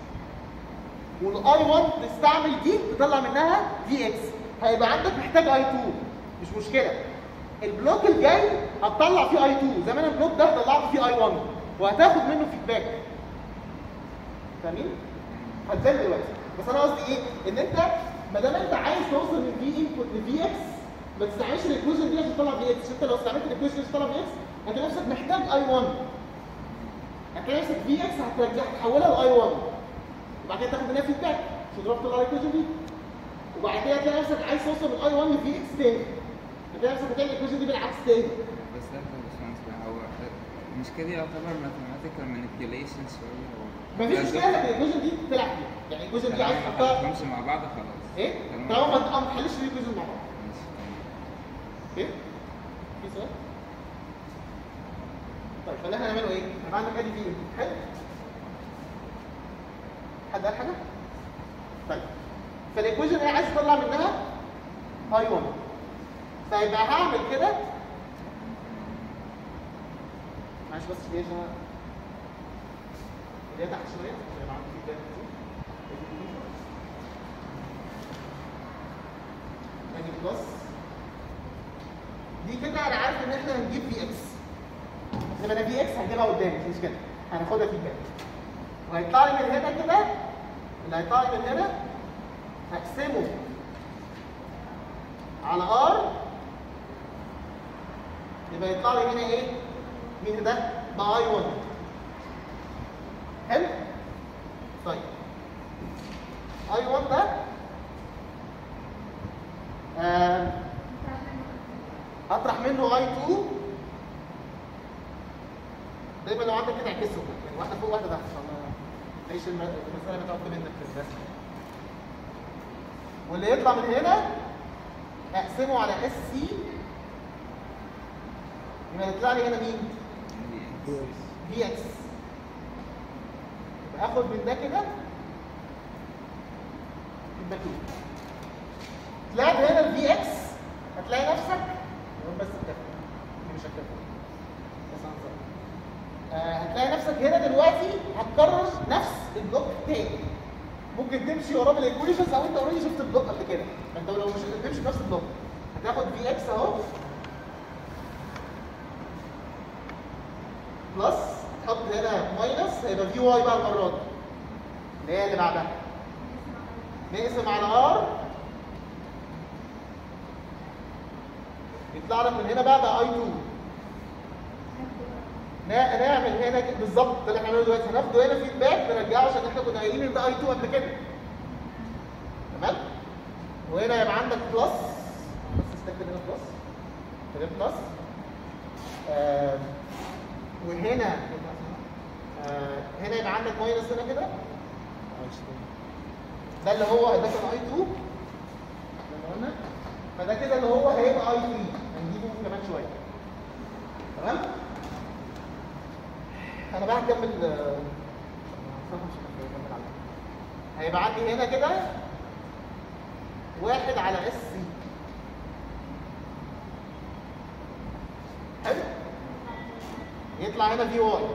والاي 1 تستعمل دي تطلع منها في اكس هيبقى عندك محتاج اي 2 مش مشكله البلوك الجاي هتطلع فيه اي 2 زي ما انا البلوك ده طلعت فيه اي 1 وهتاخد منه فيدباك فاهمين؟ هتبان دلوقتي بس انا قصدي ايه؟ ان انت ما دام انت عايز توصل من في انبوت لفي اكس ما تستعملش الايكويشن دي عشان تطلع في اكس انت لو استعملت الايكويشن دي عشان تطلع في اكس هتلاقي نفسك محتاج اي 1 هتلاقي نفسك في اكس هترجع تحولها لاي 1 وبعد كده تاخد منها فيدباك عشان تروح تطلع الايكويشن دي وبعد كده تلاقي نفسك عايز توصل من اي 1 لفي اكس تاني هتلاقي نفسك هتعمل الايكويشن دي بالعكس تاني بس ده يا باشمهندس بقى هو مش كده يعتبر mathematical manipulation شوية هو مفيش مشكله انك الايكويشن دي تلعب فيها يعني الايكويشن دي عايز تحطها نمشي مع بعض خلاص ايه؟ تمام. طالما ما انت ما تحلش الايكويشن مع بعض ماشي تمام. اوكي؟ في سؤال؟ طيب فاللي احنا هنعمله ايه؟ هيبقى عندك ادي في حلو؟ حد قال حاجه؟ طيب فالايكويشن ايه عايز تطلع منها اي 1 فيبقى هعمل كده معلش بس ليه عشان أنا- اللي هي تحت شويه عشان يبقى عندي فيدباك ادي بلس دي كده انا عارف ان احنا هنجيب في اكس زي ما انا في اكس هجيبها قدامي مش مشكله هناخدها في باك وهيطلع لي من هنا كده اللي هيطلع لي من هنا هقسمه على ار يبقى يطلع لي هنا ايه؟ مين ده؟ ده اي 1 حلو؟ طيب اي 1 ده آه هطرح منه اي 2 دايما لو عندك كده اعكسهم يعني واحده فوق واحده تحت عشان ما تعيش الم- المساله بتاعت منك في الرسم واللي يطلع من هنا اقسمه على اس سي يبقى يطلع لي هنا مين؟ في اكس يبقى اخد من ده كده يبقى كده طلعت هنا الفي اكس هتلاقي نفسك نقول بس الكفه دي مش الكفه بس هنظر آه هتلاقي نفسك هنا دلوقتي هتكرر نفس البلوك تاني ممكن تمشي وراه بالايكويشنز او انت اوريدي شفت البلوك قبل كده انت لو مش هتمشي بنفس البلوك هتاخد في اكس اهو بلس تحط هنا ماينس هيبقى في واي بقى المره دي اللي هي اللي بعدها نقسم على ار يطلع لك من هنا بقى بقى اي 2 نا- نعمل هنا كده بالظبط ده اللي احنا هنعمله دلوقتي هناخده هنا فيدباك نرجعه عشان احنا كنا قايلين ان ده اي 2 قبل كده تمام وهنا يبقى عندك بلس بس استكتب هنا بلس كده بلس آه وهنا آه هنا يبقى عندك ماينس هنا كده ده اللي هو ده كان اي 2 زي ما قلنا فده كده اللي هو هيبقى اي 3 هنجيبه كمان شويه تمام انا بقى هكمل آه، صراحة مش هكمل على هيبقى عندي هنا كده واحد على اس سي حلو يطلع هنا في واي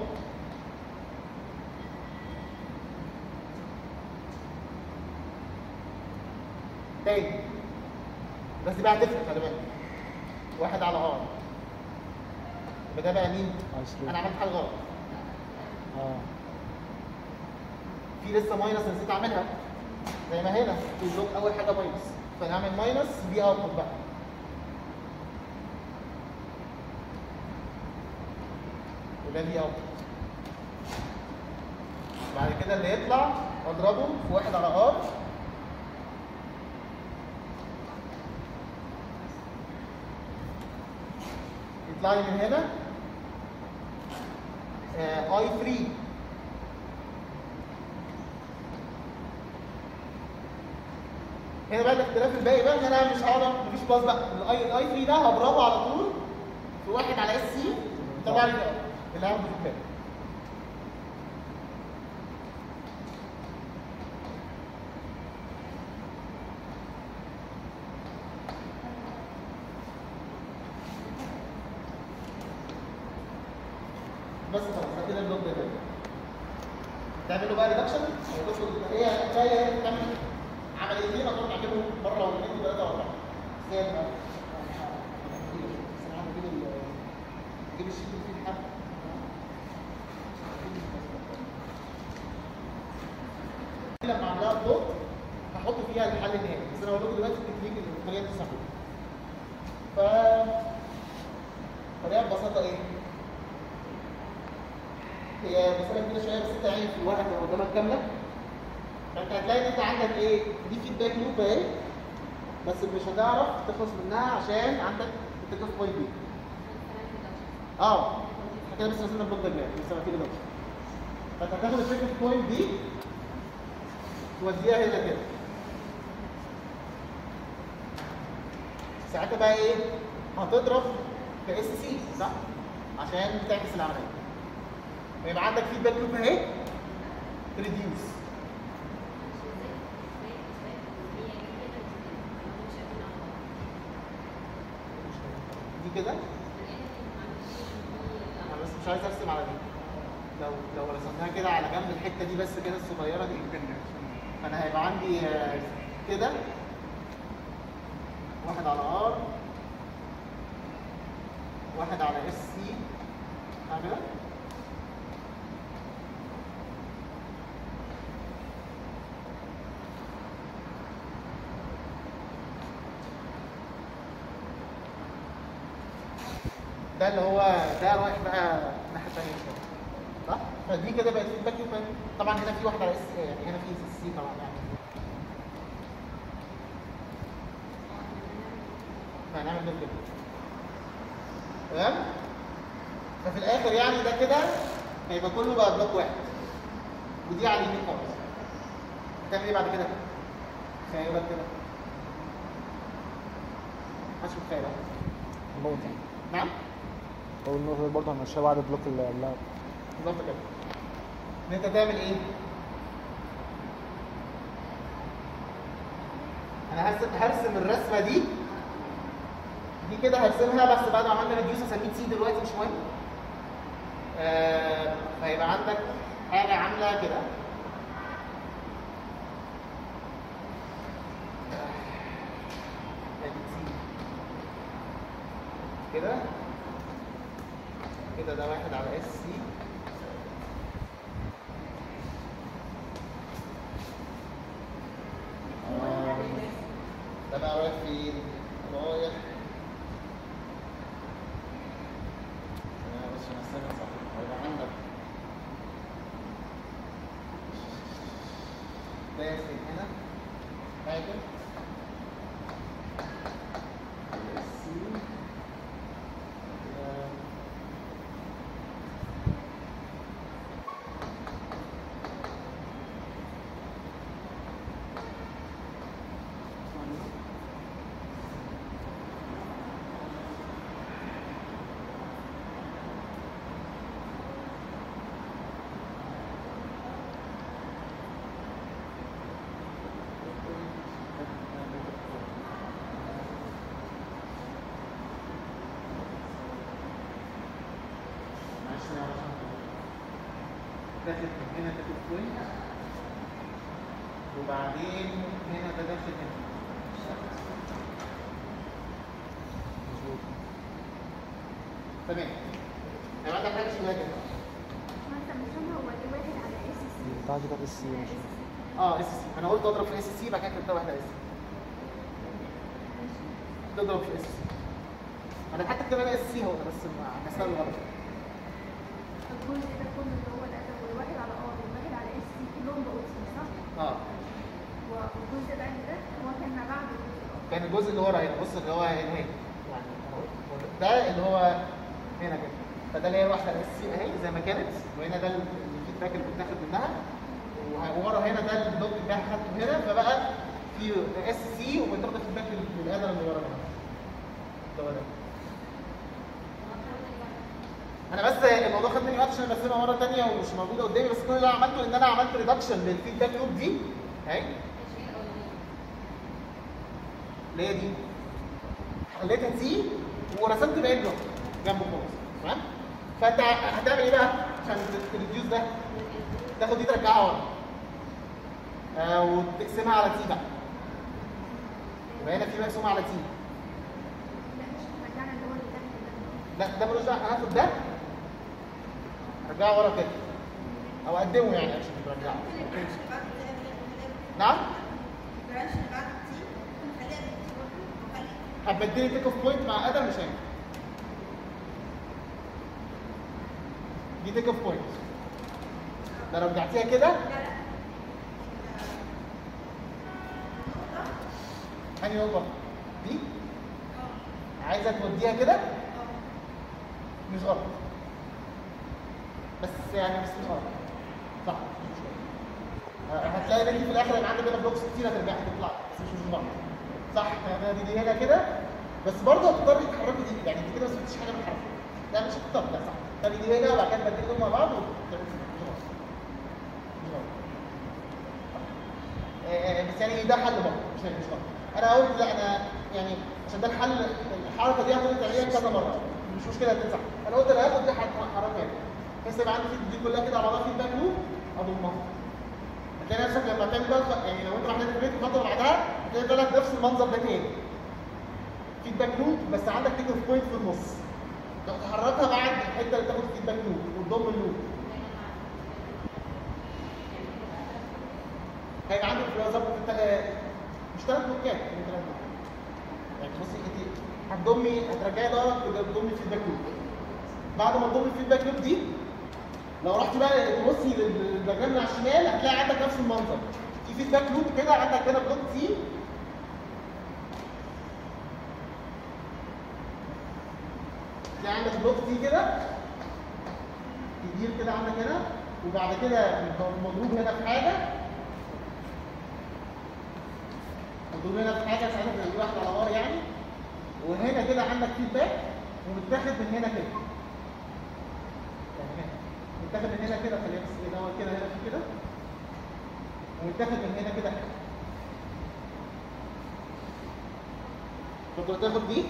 تاني بس دي بقى هتفرق خلي بالك واحد على ار يبقى ده بقى مين؟ اصلي انا عملت حاجه غلط اه في لسه ماينس نسيت اعملها زي ما هنا في بلوك اول حاجه ماينس فنعمل ماينس في اوتبوت بقى وده في اوتبوت بعد كده اللي يطلع اضربه في واحد على ار يطلع لي من هنا اي 3 هنا بقى الاختلاف الباقي بقى ان انا مش هقعد مفيش باص بقى الاي الاي 3 ده هضربه على طول في واحد على اس سي طبعا اللي هاخده في الباقي بس خلاص ده كده البلوك ده كده تعمل له بقى ريدكشن هي كفايه تعمل عمليتين هتروح تعملهم مره واثنين وثلاثه واربعه ازاي بقى؟ بس انا عايز اجيب ال- اجيب الشيت اللي فيه الحل لما عملها بلوت هحط فيها الحل النهائي بس انا بقول لكم دلوقتي التكنيك اللي خلينا تستخدمه ف طريقه ببساطه ايه؟ هي مسألة كبيرة شوية بس انت يعني في الورقة اللي قدامك كاملة فانت هتلاقي ان انت عندك ايه؟ دي فيدباك لوب اهي بس مش هتعرف تخلص منها عشان عندك التكوف بوينت دي اه احنا كده بس رسمنا البلوك ده لسه ما في ريدكشن فانت هتاخد التكوف بوينت دي توديها هنا كده ساعتها بقى ايه؟ هتضرب في اس سي صح؟ عشان تعكس العملية فيبقى عندك فيدباك لوب اهي ريديوس دي كده انا بس مش عايز ارسم على دي لو لو رسمناها كده على جنب الحته دي بس كده الصغيره دي فانا هيبقى عندي آه، كده واحد على ار واحد على اس سي كده ده اللي هو ده رايح بقى الناحيه الثانيه شويه صح؟ فدي كده بقت فيدباك لوب طبعا هنا في واحده على اس يعني هنا في اس سي طبعا يعني فهنعمل دول كده تمام؟ ففي الاخر يعني ده كده هيبقى كله بقى بلوك واحد ودي على اليمين خالص هتعمل ايه بعد كده؟ تخيلك كده محدش متخيل بوت يعني نعم؟ هو النقطة برضه هنمشيها بعد البلوك اللي قبلها بالظبط كده ان انت تعمل ايه انا هرسم هرسم الرسمه دي دي كده هرسمها بس بعد ما عملنا ريديوس هسميه سي دلوقتي مش مهم آه فيبقى عندك حاجه عامله كده آه، سي. كده كده ده واحد على اس سي ده بقى رايح فين؟ رايح آه، بس عشان استنى صح هيبقى عندك داخل هنا حاجة اس سي آه، معلش أنا عشان داخل من هنا تاخد بوينت وبعدين هنا ده داخل هنا مظبوط تمام يبقى عندك حاجه شبه كده ما انت بتفهمها هو دي واحد على اس سي بتاعتي كانت اس سي ماشي اه اس سي انا قلت اضرب في اس سي بعد كده كتبت واحده اس تضرب في اس سي انا حتى كتبت اس سي هو أنا بس ما عكستها بالغلط الجزء ده كله اللي هو ده ده والواحد على ار والواحد على اس سي كلهم بقوا سي صح؟ اه والجزء بقى اللي ده هو كان ما بعد الجزء الأول. كان الجزء اللي ورا هنا بص اللي هو هنا هنا يعني ده اللي هو هنا كده فده اللي هي واحده اس سي اهي زي ما كانت وهنا ده الفيدباك اللي بتاخد منها وورا هنا ده البلوك بتاعها خدته هنا فبقى في اس سي وبتاخد الفيدباك للادر اللي ورا هنا ده هو ده انا بس الموضوع خد مني وقت عشان برسمها مره ثانيه ومش موجوده قدامي بس كل اللي انا عملته ان انا عملت ريدكشن للفيدباك لوب دي اهي اللي هي دي خليتها سي ورسمت باقي بلوك جنبه خالص تمام فانت هتعمل ايه بقى؟ عشان تريديوس ده تاخد دي ترجعها ورا آه وتقسمها على تي بقى يبقى هنا في مقسومه على تي لا مش رجعنا اللي هو اللي تحت ده لا ده ملوش دعوه احنا هناخد ده رجعه ورا كده او قدمه يعني عشان ترجعه نعم هتبدلي تيك اوف بوينت مع ادم مش هينفع دي تيك اوف بوينت ده لو رجعتيها كده انهي نقطه دي عايزه توديها كده مش غلط بس يعني بس مش غلط صح مش مشكلة. آه، هتلاقي ان انت في الاخر يبقى عندك هنا بلوكس كتير هترجعي تطلع بس مش مش غلط صح يعني دي, دي هنا كده بس برضه هتضطري تحركي دي يعني انت كده ما سبتيش حاجه من الحرف لا مش هتضطر لا صح تاني دي هنا وبعد كده تبدلي دول مع بعض وتعملي كده. مش غلط مش غلط آه، بس يعني ده حل برضه مش مش غلط انا قلت لا انا يعني عشان ده الحل الحركه دي هتفضل تعمليها كذا مره مش مشكله هتنفع انا قلت انا هاخد دي حركه يعني بس يبقى عندي دي كلها كده على بعضها فيدباك لوب اضمها هتلاقي نفسك لما تعمل بقى يعني لو انت محتاج تبريد الفتره اللي بعدها هتلاقي بالك نفس المنظر ده تاني فيدباك لوب بس عندك تيك اوف بوينت في النص لو تحركها بعد الحته اللي تاخد فيدباك لوب وتضم اللوب هيبقى عندك في الوظيفه في التل... مش ثلاث بلوكات يعني ثلاث بلوكات يعني بصي انت هتضمي هترجعي ظهرك تضمي الفيدباك لوب بعد ما تضمي الفيدباك لوب دي لو رحت بقى تبصي للدياجرام اللي على الشمال هتلاقي عندك نفس المنظر في فيدباك لوب كده عندك هنا بلوك سي تلاقي عندك بلوك سي كده كبير كده عندك هنا وبعد كده مضروب هنا في حاجه مضروب هنا في حاجه ساعتها زي واحده على بار يعني وهنا كده عندك فيدباك ومتاخد من هنا كده يعني هنا متاخد من هنا كده خلينا بس كده هو كده هنا في كده ومتاخد من هنا كده كنت تاخد دي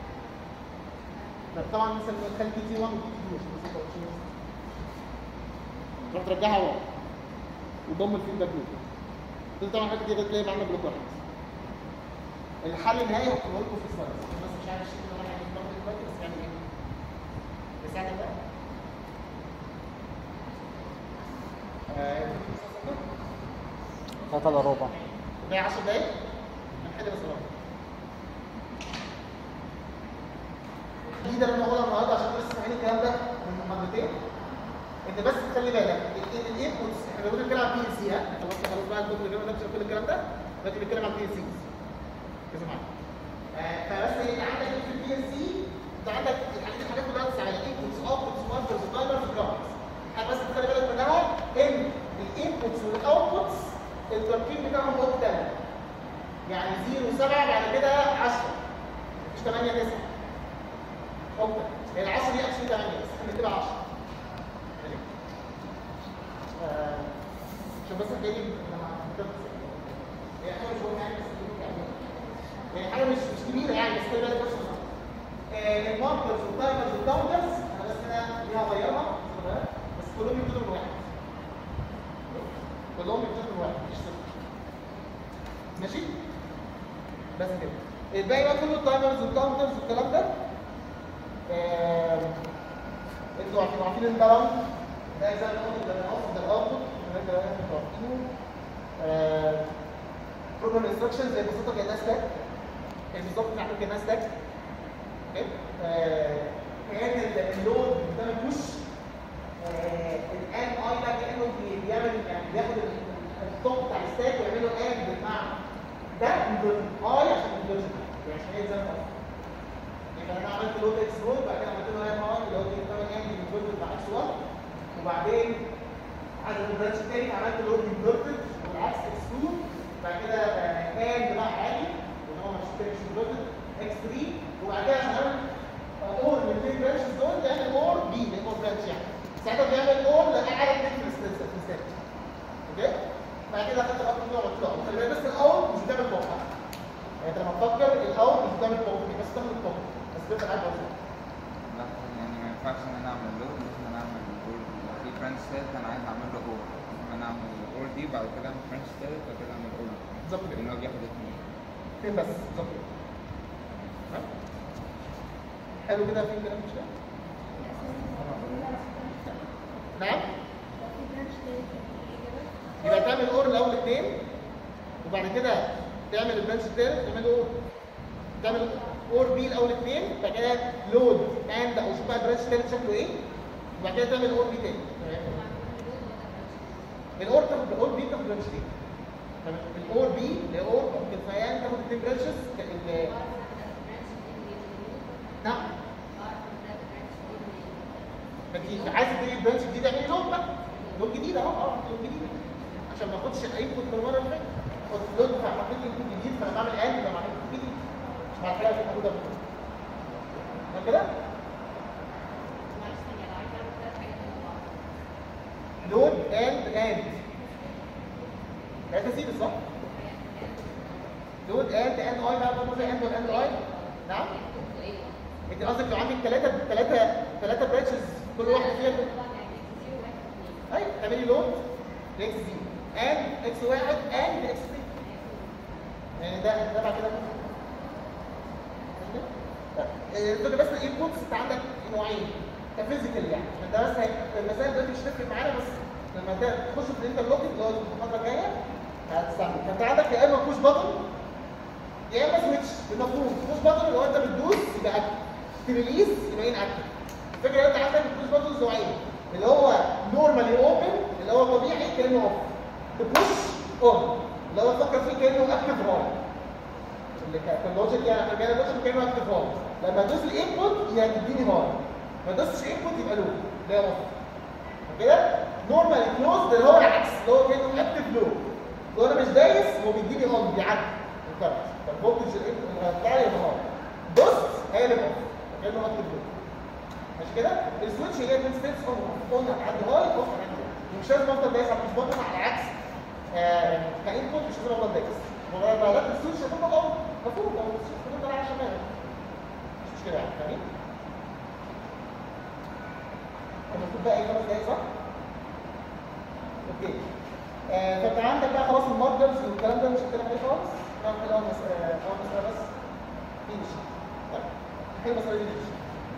طب طبعا مثلا خلي تي 1 وتي 2 عشان بس ما تروح ترجعها ورا وضم الفيدباك لوب دي طبعا حاجه كده تلاقي معانا بلوك واحد الحل النهائي هكتبه لكم في السلايدز عشان بس مش عارف الشيء اللي انا هعمله دلوقتي بس يعني ايه بيساعد بقى ثلاثة الا ربع باقي 10 دقايق هنحل بس النهارده دي ده اللي انا هقولها النهارده عشان بس تفهمين الكلام ده من محاضرتين انت بس خلي بالك الانبوتس احنا كنا بنتكلم عن بي ال سي ها خلاص خلاص بقى الدكتور اللي جاب كل الكلام ده دلوقتي بنتكلم عن بي ال سي كذا معايا آه، فبس انت عندك في البي ال سي انت عندك الحاجات الحاجات كلها بس على الانبوتس اوتبوتس ماركرز تايمرز جرافيكس حاجه بس تخلي بالك منها ان الانبوتس والاوتبوتس التركيب بتاعهم اوكتال يعني 0 7 بعد كده 10 مش 8 9 اوكتال هي ال 10 دي اكشلي 8 بس احنا بنكتبها 10 ماشي؟ آه، عشان بس الجاي لما كتبت هي حاجه مش مهمه يعني بس يعني يعني حاجه مش مش كبيره يعني بس خلي بالك بس منها. آه، الماركرز والتايمرز والكاونترز انا بس هنا دي هغيرها بس كلهم يبتدوا من واحد كلهم يبتدوا من واحد مش صفر ماشي بس كده الباقي بقى كله التايمرز والكاونترز والكلام ده آه، انتوا عارفين عارفين ان ده راوند ده زي ما قلت ده الاوتبوت ده الاوتبوت ده ده انتوا عارفينه بروجرام انستراكشن زي ببساطه كانها ستاك هي بالظبط بتعمل كانها ستاك اوكي آه، كان اللود قدام البوش آه، الان اي ده كانه بي- بيعمل يعني بياخد ال- التوب بتاع الستاك ويعمله اد مع ده انفيرجن اي عشان انفيرجن يعني عشان هي زي ما قلت. يبقى انا عملت لود اكس لود بعد كده عملت له ان اي اللي هو بيعمل ان انفيرجن مع اكس 1 وبعدين على البرانش التاني عملت لود انفيرجن والعكس اكس 2 بعد كده ان بقى عادي اللي هو مش مش انفيرجن اكس 3 وبعد كده عشان اعمل اور من الاثنين برانشز دول بيعمل اور بي اللي هو برانش يعني ساعتها بيعمل اور لاعلى اثنين في الستيج في الستيج اوكي بعد كده اخدت الاب كله وعملت له خلي بالك بس الاول مش بتعمل توقع يعني انت لما تفكر الاول مش بتعمل توقع بس بتاخد التوقع بس بيبقى معاك وظيفه لا يعني ما ينفعش ان انا اعمل لود لازم انا اعمل الدور الاخير برانش تالت انا عايز اعمل له اور انا اعمل اور دي بعد كده اعمل برانش تالت بعد كده اعمل اور بالظبط كده لان هو بياخد اتنين فين بس بالظبط كده ها؟ حلو كده في كلام مش فاهم؟ نعم يبقى تعمل اور الاول اثنين وبعد كده تعمل البرانش الثالث تعمل اور تعمل اور بي الاول اثنين بعد كده لود اند او شوف بقى البرانش الثالث شكله ايه وبعد كده تعمل اور بي تاني الاور تاخد الاور بي تاخد برانشين تمام الاور بي اللي هي اور ممكن فيان تاخد اثنين برانشز نعم فانت عايز تبتدي برانش جديد اعملي لود بقى لود جديد اهو اه لود جديد عشان ما اخدش الانبوت من المره اللي فاتت خد لود فحطيت لي انبوت جديد فانا بعمل اند لما اعمل انبوت جديد مش مع الحاجه اللي موجوده من تمام كده لود اند اند ثلاثة سيريز صح؟ لود اند اند اي بقى برضه زي اند والاند اي نعم؟ انت قصدك لو عندك ثلاثة ثلاثة ثلاثة برانشز كل واحدة فيها ايوه تعملي لود لاكس زيرو اند اكس واحد اند اكس اثنين يعني ده ده بعد كده الفكره بس الانبوتس انت عندك نوعين كفيزيكال يعني عشان ده بس هي- المسائل دلوقتي مش هتفرق معانا بس لما انت تخش في الانترلوكينج اللي هو المحاضره الجايه هتستعمل فانت عندك يا اما بوش بطن يا اما سويتش المفروض بوش بطن اللي هو انت بتدوس يبقى اكتف تريليز يبقى ان اكتف الفكره ان انت عندك البوش بطن نوعين اللي هو نورمالي اوبن اللي هو طبيعي كانه اوف تبوش اون اللي هو فكر فيه كانه اكتف اون اللي كان في اللوجيك يعني في المجال اللوجيك كانه اكتف اون لما ادوس الانبوت يديني هون ما ادوسش انبوت يبقى لو ده اوف كده نورمالي كلوز اللي هو العكس اللي هو كانه اكتف لو لو انا مش دايس هو بيديني اون بيعدي الكارت فالفولتج الانبوت بتاعي يبقى هون دوست هيقلب اوف كانه اكتف لو مش كده السويتش هي اتنين ستيبس اون اون هتعدي هاي اوف هتعدي low. مش لازم افضل دايس على البوش بوتن على العكس آه، كانبوت مش لازم افضل دايس وبعدين السويتش هتبقى اون مفروض او السويتش هتفضل على شمال مش مشكله يعني فاهمين؟ المفروض بقى ايه خمس دقايق صح؟ اوكي آه فانت عندك بقى خلاص الماركرز والكلام ده مش هتكلم عليه خالص نعمل كده اول مسألة اول مسألة بس فينش طيب الحين المسألة دي فينش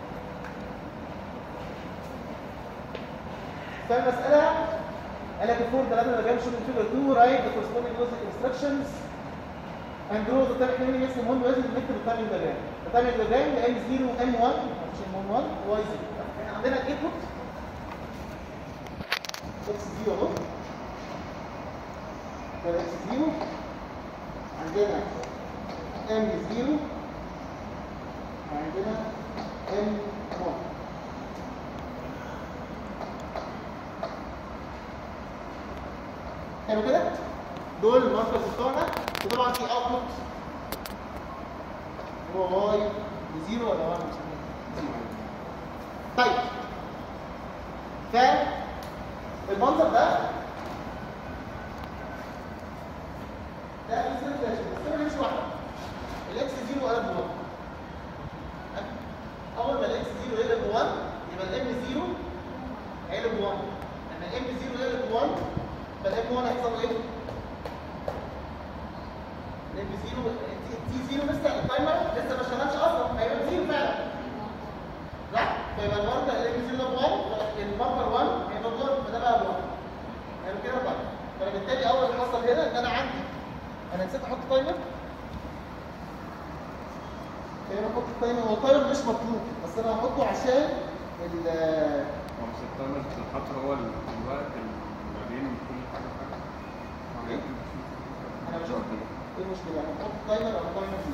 فالمسألة قال لك الفور ثلاثة diagram shown in figure 2 write the corresponding logic instructions and draw the time frame yes المهم لازم نكتب التايمنج diagram التايمنج diagram ل M0 M1 مش M1 Y0 احنا عندنا الانبوت X0 اهو ده X0 عندنا M0 عندنا M1 حلو كده دول الماركرز بتوعنا وطبعا في اوتبوت هو واي بزيرو ولا واي مش عارف. زيرو طيب ف المنظر ده ده السيركيليشن السيركيليشن مش واحده الاكس زيرو قلب 1 اول ما الاكس زيرو يقلب 1 يبقى الام زيرو هيقلب 1 لما الام زيرو يقلب 1 فالام 1 هيحصل له ايه؟ الام زيرو تي زيرو لسه التايمر لسه ما اشتغلش اصلا هيبقى زيرو فعلا صح؟ فيبقى الماركر الام زيرو ده 1 الماركر 1 هيبقى 1 فده بقى 1 هيبقى كده 1 فبالتالي اول اللي حصل هنا ان انا عندي انا نسيت احط تايمر هنا احط التايمر هو التايمر مش مطلوب بس انا هحطه عشان ال هو مش التايمر بتتحط هو ال- الوقت اللي ما بين كل حاجه وحاجه انا بشوف ايه المشكله انا بحط تايمر او تايمر دي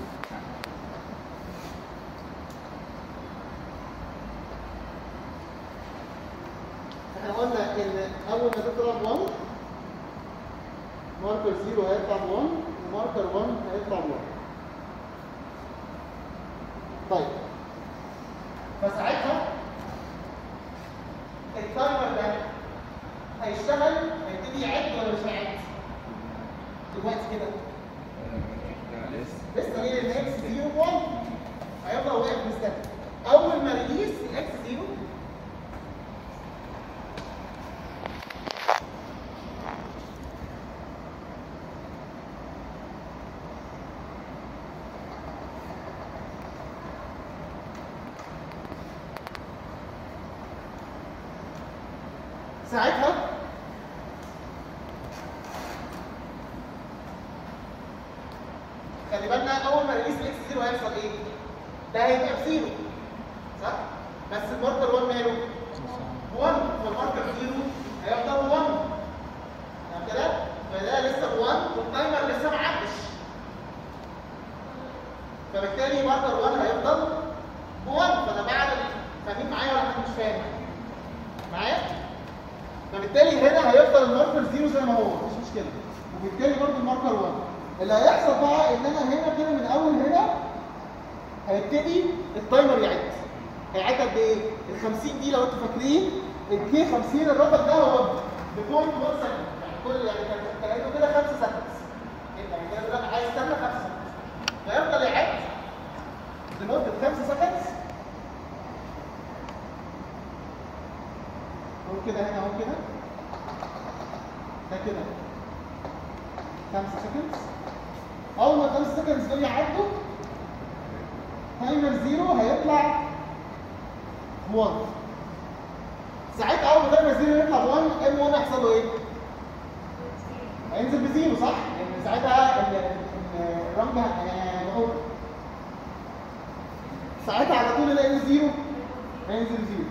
احنا قلنا ان اول ما تطلع 1 ماركر 0 هيطلع 1 وماركر 1 هيطلع 1 طيب فساعتها التايمر ده هيشتغل هيبتدي يعد ولا مش هيعد؟ دلوقتي كده لسه ايه الاكس 0 1 هيفضل واقف مستني اول ما ريليس الاكس 0 ساعتها خلي بالنا اول ما ريليس اكس زيرو هيحصل ايه؟ ده هيبقى بزيرو صح؟ بس الماركر 1 ماله؟ 1 فالماركر زيرو هيفضل 1 تمام كده؟ فده لسه 1 والتايمر لسه ما عدش فبالتالي ماركر 1 هيفضل ب 1 فانا بعد فاهمين معايا ولا حد مش فاهم؟ معايا؟ فبالتالي هنا هيفضل الماركر زيرو زي ما هو مفيش مشكله وبالتالي برضه الماركر 1 اللي هيحصل بقى ان انا هنا كده من اول هنا هيبتدي التايمر يعد هيعد قد ايه؟ ال 50 دي لو انتوا فاكرين الكي 50 الرقم ده هو بوينت 1 سكند يعني كل يعني كان كانه كده 5 سكند يعني كده بيقول لك عايز استنى 5 سكند فيفضل يعد لمده 5 سكند هو كده هنا اهو كده ده كده 5 سكند اول ما 5 سكند دول يعدوا تايمر زيرو هيطلع 1 ساعتها اول ما تايمر زيرو يطلع 1 ام 1 هيحصل له ايه؟ هينزل بزيرو صح؟ لان ساعتها ال- ال- الرمل هيقول ساعتها على طول الاقي زيرو هينزل زيرو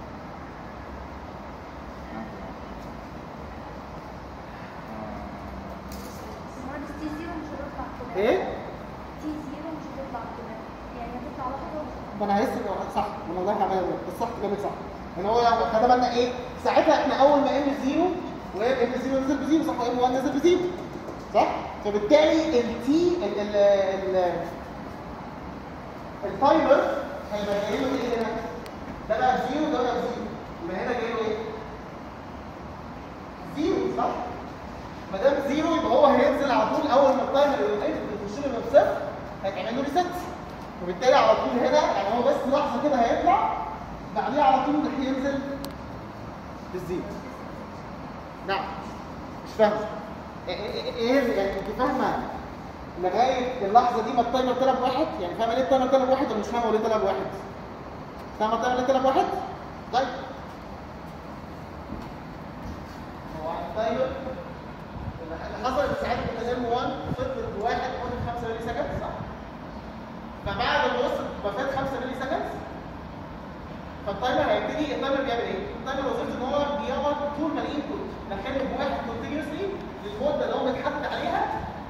المهندس تي زيرو مش هتطلع كده ايه؟ تي زيرو مش هتطلع كده يعني هتطلع واحدة ومش ما انا لسه صح ما انا والله هعملها بس صح كلامك صح ان هو خد بالنا ايه ساعتها احنا اول ما ام زيرو وام زيرو نزل بزيرو صح وام 1 نزل بزيرو صح فبالتالي التي ال ال ال التايمر هيبقى جاي له ايه هنا ده بقى زيرو ده بقى زيرو يبقى هنا جاي له ايه زيرو صح ما دام زيرو يبقى هو هينزل على طول اول ما التايمر يخش له من صفر هيتعمل له ريست وبالتالي على طول هنا يعني هو بس لحظه كده هيطلع بعديها على طول راح ينزل بالزيرو نعم مش فاهم ايه إيه- ايه يعني انت فاهمه لغايه اللحظه دي ما التايمر طلع بواحد يعني فاهمه ليه التايمر طلع بواحد ولا مش فاهمه ليه طلع بواحد؟ فاهمه التايمر ليه طلع بواحد؟ طيب هو التايمر اللي حصل ان ساعتها كنت ام 1 فضلت بواحد قلت 5 ملي سكند صح؟ فبعد ما وصل ما فات 5 ملي سكند فالتايمر هيبتدي التايمر بيعمل ايه؟ التايمر وظيفته ان هو بيقعد طول ما الانبوت دخله بواحد كونتينيوسلي للمده اللي هو متحدد عليها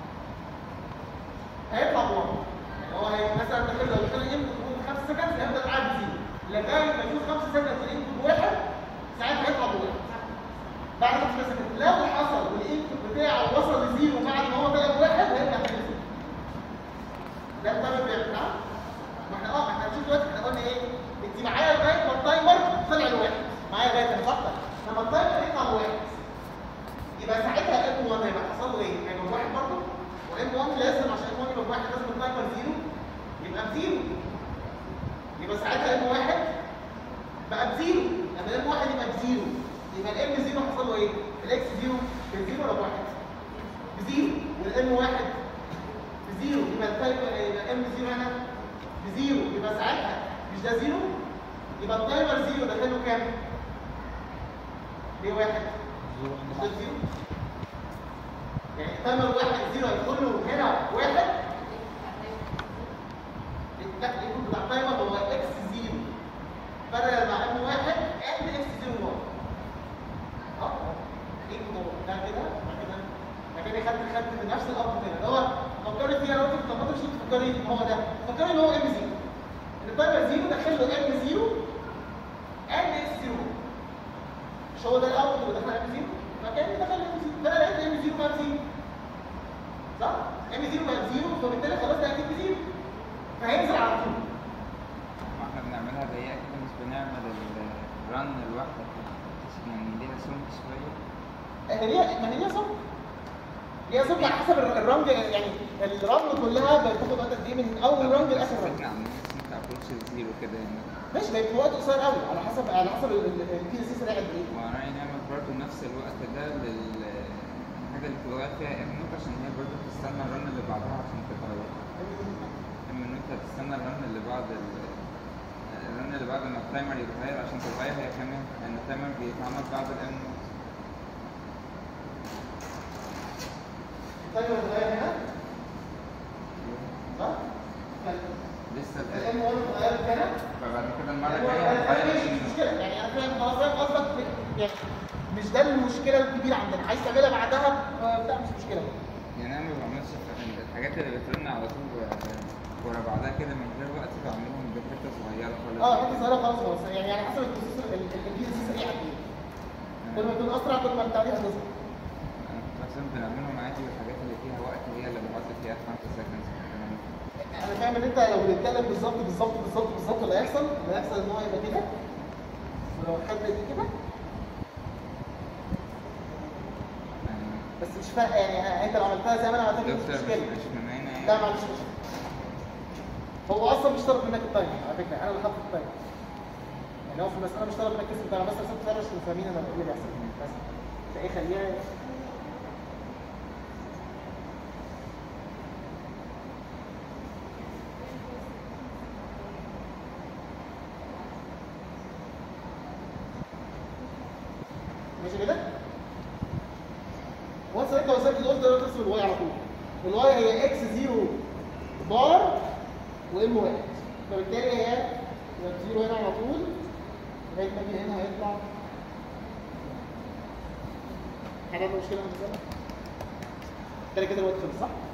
هيطلع بواحد يعني هو هي مثلا دخل لو دخل الانبوت لمده 5 سكند هيفضل قاعد بزيرو لغايه ما يشوف 5 سكند الانبوت بواحد ساعتها هيطلع بواحد بعد 5 سكند لو حصل والانبوت بتاعه وصل لزيرو بعد ما هو طلع بواحد هيرجع تاني زيرو ده التايمر بيعمل نعم ما احنا اه ما احنا هنشوف دلوقتي احنا قلنا ايه انت معايا لغايه ما التايمر طلع لواحد معايا لغايه ما صح لما التايمر يطلع لواحد يبقى ساعتها ام 1 هيبقى حصل له ايه؟ هيبقى بواحد برضه وام 1 لازم عشان ام 1 يبقى بواحد لازم التايمر زيرو يبقى بزيرو يبقى ساعتها ام 1 بقى بزيرو لما ام 1 يبقى بزيرو يبقى الام زيرو حصل له ايه؟ الاكس زيرو بزيرو ولا بواحد؟ بزيرو والام 1 بزيرو يبقى التايمر يبقى ام زيرو هنا بزيرو يبقى ساعتها مش ده زيرو يبقى التايمر زيرو داخله كام؟ ليه واحد؟ مش ده زيرو؟ يعني التايمر واحد زيرو هيدخل له هنا واحد لا الانبوت بتاع التايمر هو اكس زيرو بدل مع ام واحد اند اكس زيرو 1 اه الانبوت هو ده كده بعد كده بعد كده خدت خدت بنفس الامر كده اللي هو فكرت فيها لو انت ما مش تفكري ان هو ده فكري ان هو ام زيرو التايمر زيرو داخل له ام زيرو اند اكس زيرو مش هو ده الاوت اللي دخل ام زيرو فكان دخل ام زيرو فانا لقيت ام زيرو بقى بزيرو صح؟ ام زيرو بقى بزيرو فبالتالي خلاص ده اكيد بزيرو فهينزل على طول ما احنا بنعملها ضيقة كده مش بنعمل الرن الواحدة يعني ليها سمك شوية هي ليها ما هي ليها سمك ليها سمك على حسب الر- الرمل يعني الرمل كلها بتاخد وقت قد ايه من اول رمل لاخر رمل احنا عاملين سمك ابروتش زيرو كده يعني ماشي بيبقى وقت قصير قوي على حسب على حسب البي اس سي قد ايه ورانا نعمل برضه نفس الوقت ده لل الحاجة اللي بتتغير فيها ايرنوت عشان هي برضه بتستنى الرن اللي بعدها عشان تتغير اما ان انت هتستنى الرن اللي بعد ال... الرن اللي بعد ما التايمر يتغير عشان تتغير هي كمان لان التايمر بيتعمل بعد الان التايمر اتغير هنا صح؟ لسه الام 1 اتغيرت هنا فبعد كده المره انا الجايه فاهم هتغير مش مشكله يعني انا فاهم خلاص فاهم قصدك يعني مش ده المشكله الكبيره عندنا عايز تعملها بعدها آه، لا مش مشكله يعني انا ما بعملش ف- الحاجات اللي بترن على طول و- ورا بعضها كده من غير وقت بعملهم بحته صغيره خالص اه انت صغيره خلاص خلاص يعني على حسب البروسيسور ال- ال- الجهاز سريع قد ايه كل ما يكون اسرع كل ما التعليق هتظبط انا كنت مثلا بنعملهم عادي والحاجات اللي فيها وقت هي اللي بحط فيها 5 سكندز انا فاهم ان انت لو بنتكلم بالظبط بالظبط بالظبط بالظبط اللي هيحصل اللي هيحصل ان هو يبقى كده ولو الحته دي كده بس مش فارقه يعني انت لو عملتها زي ما انا عملتها كده مش دكتور مش مشكله مش من هنا لا يعني معلش مش هو اصلا مش طالب منك التايم على فكره انا اللي حاطط التايم يعني هو في المساله مش طالب منك اسم التايم بس عشان تعرف مش فاهمين انا ايه اللي بيحصل بس فايه خليها ماشي كده؟ وانس انت وصلت دول تقدر ترسم الواي على طول الواي هي اكس 0 بار وام واحد فبالتالي هي زيرو هنا على طول لغايه ما اجي هنا هيطلع حاجه مشكله بالنسبه لك؟ كده كده الوقت خلص صح؟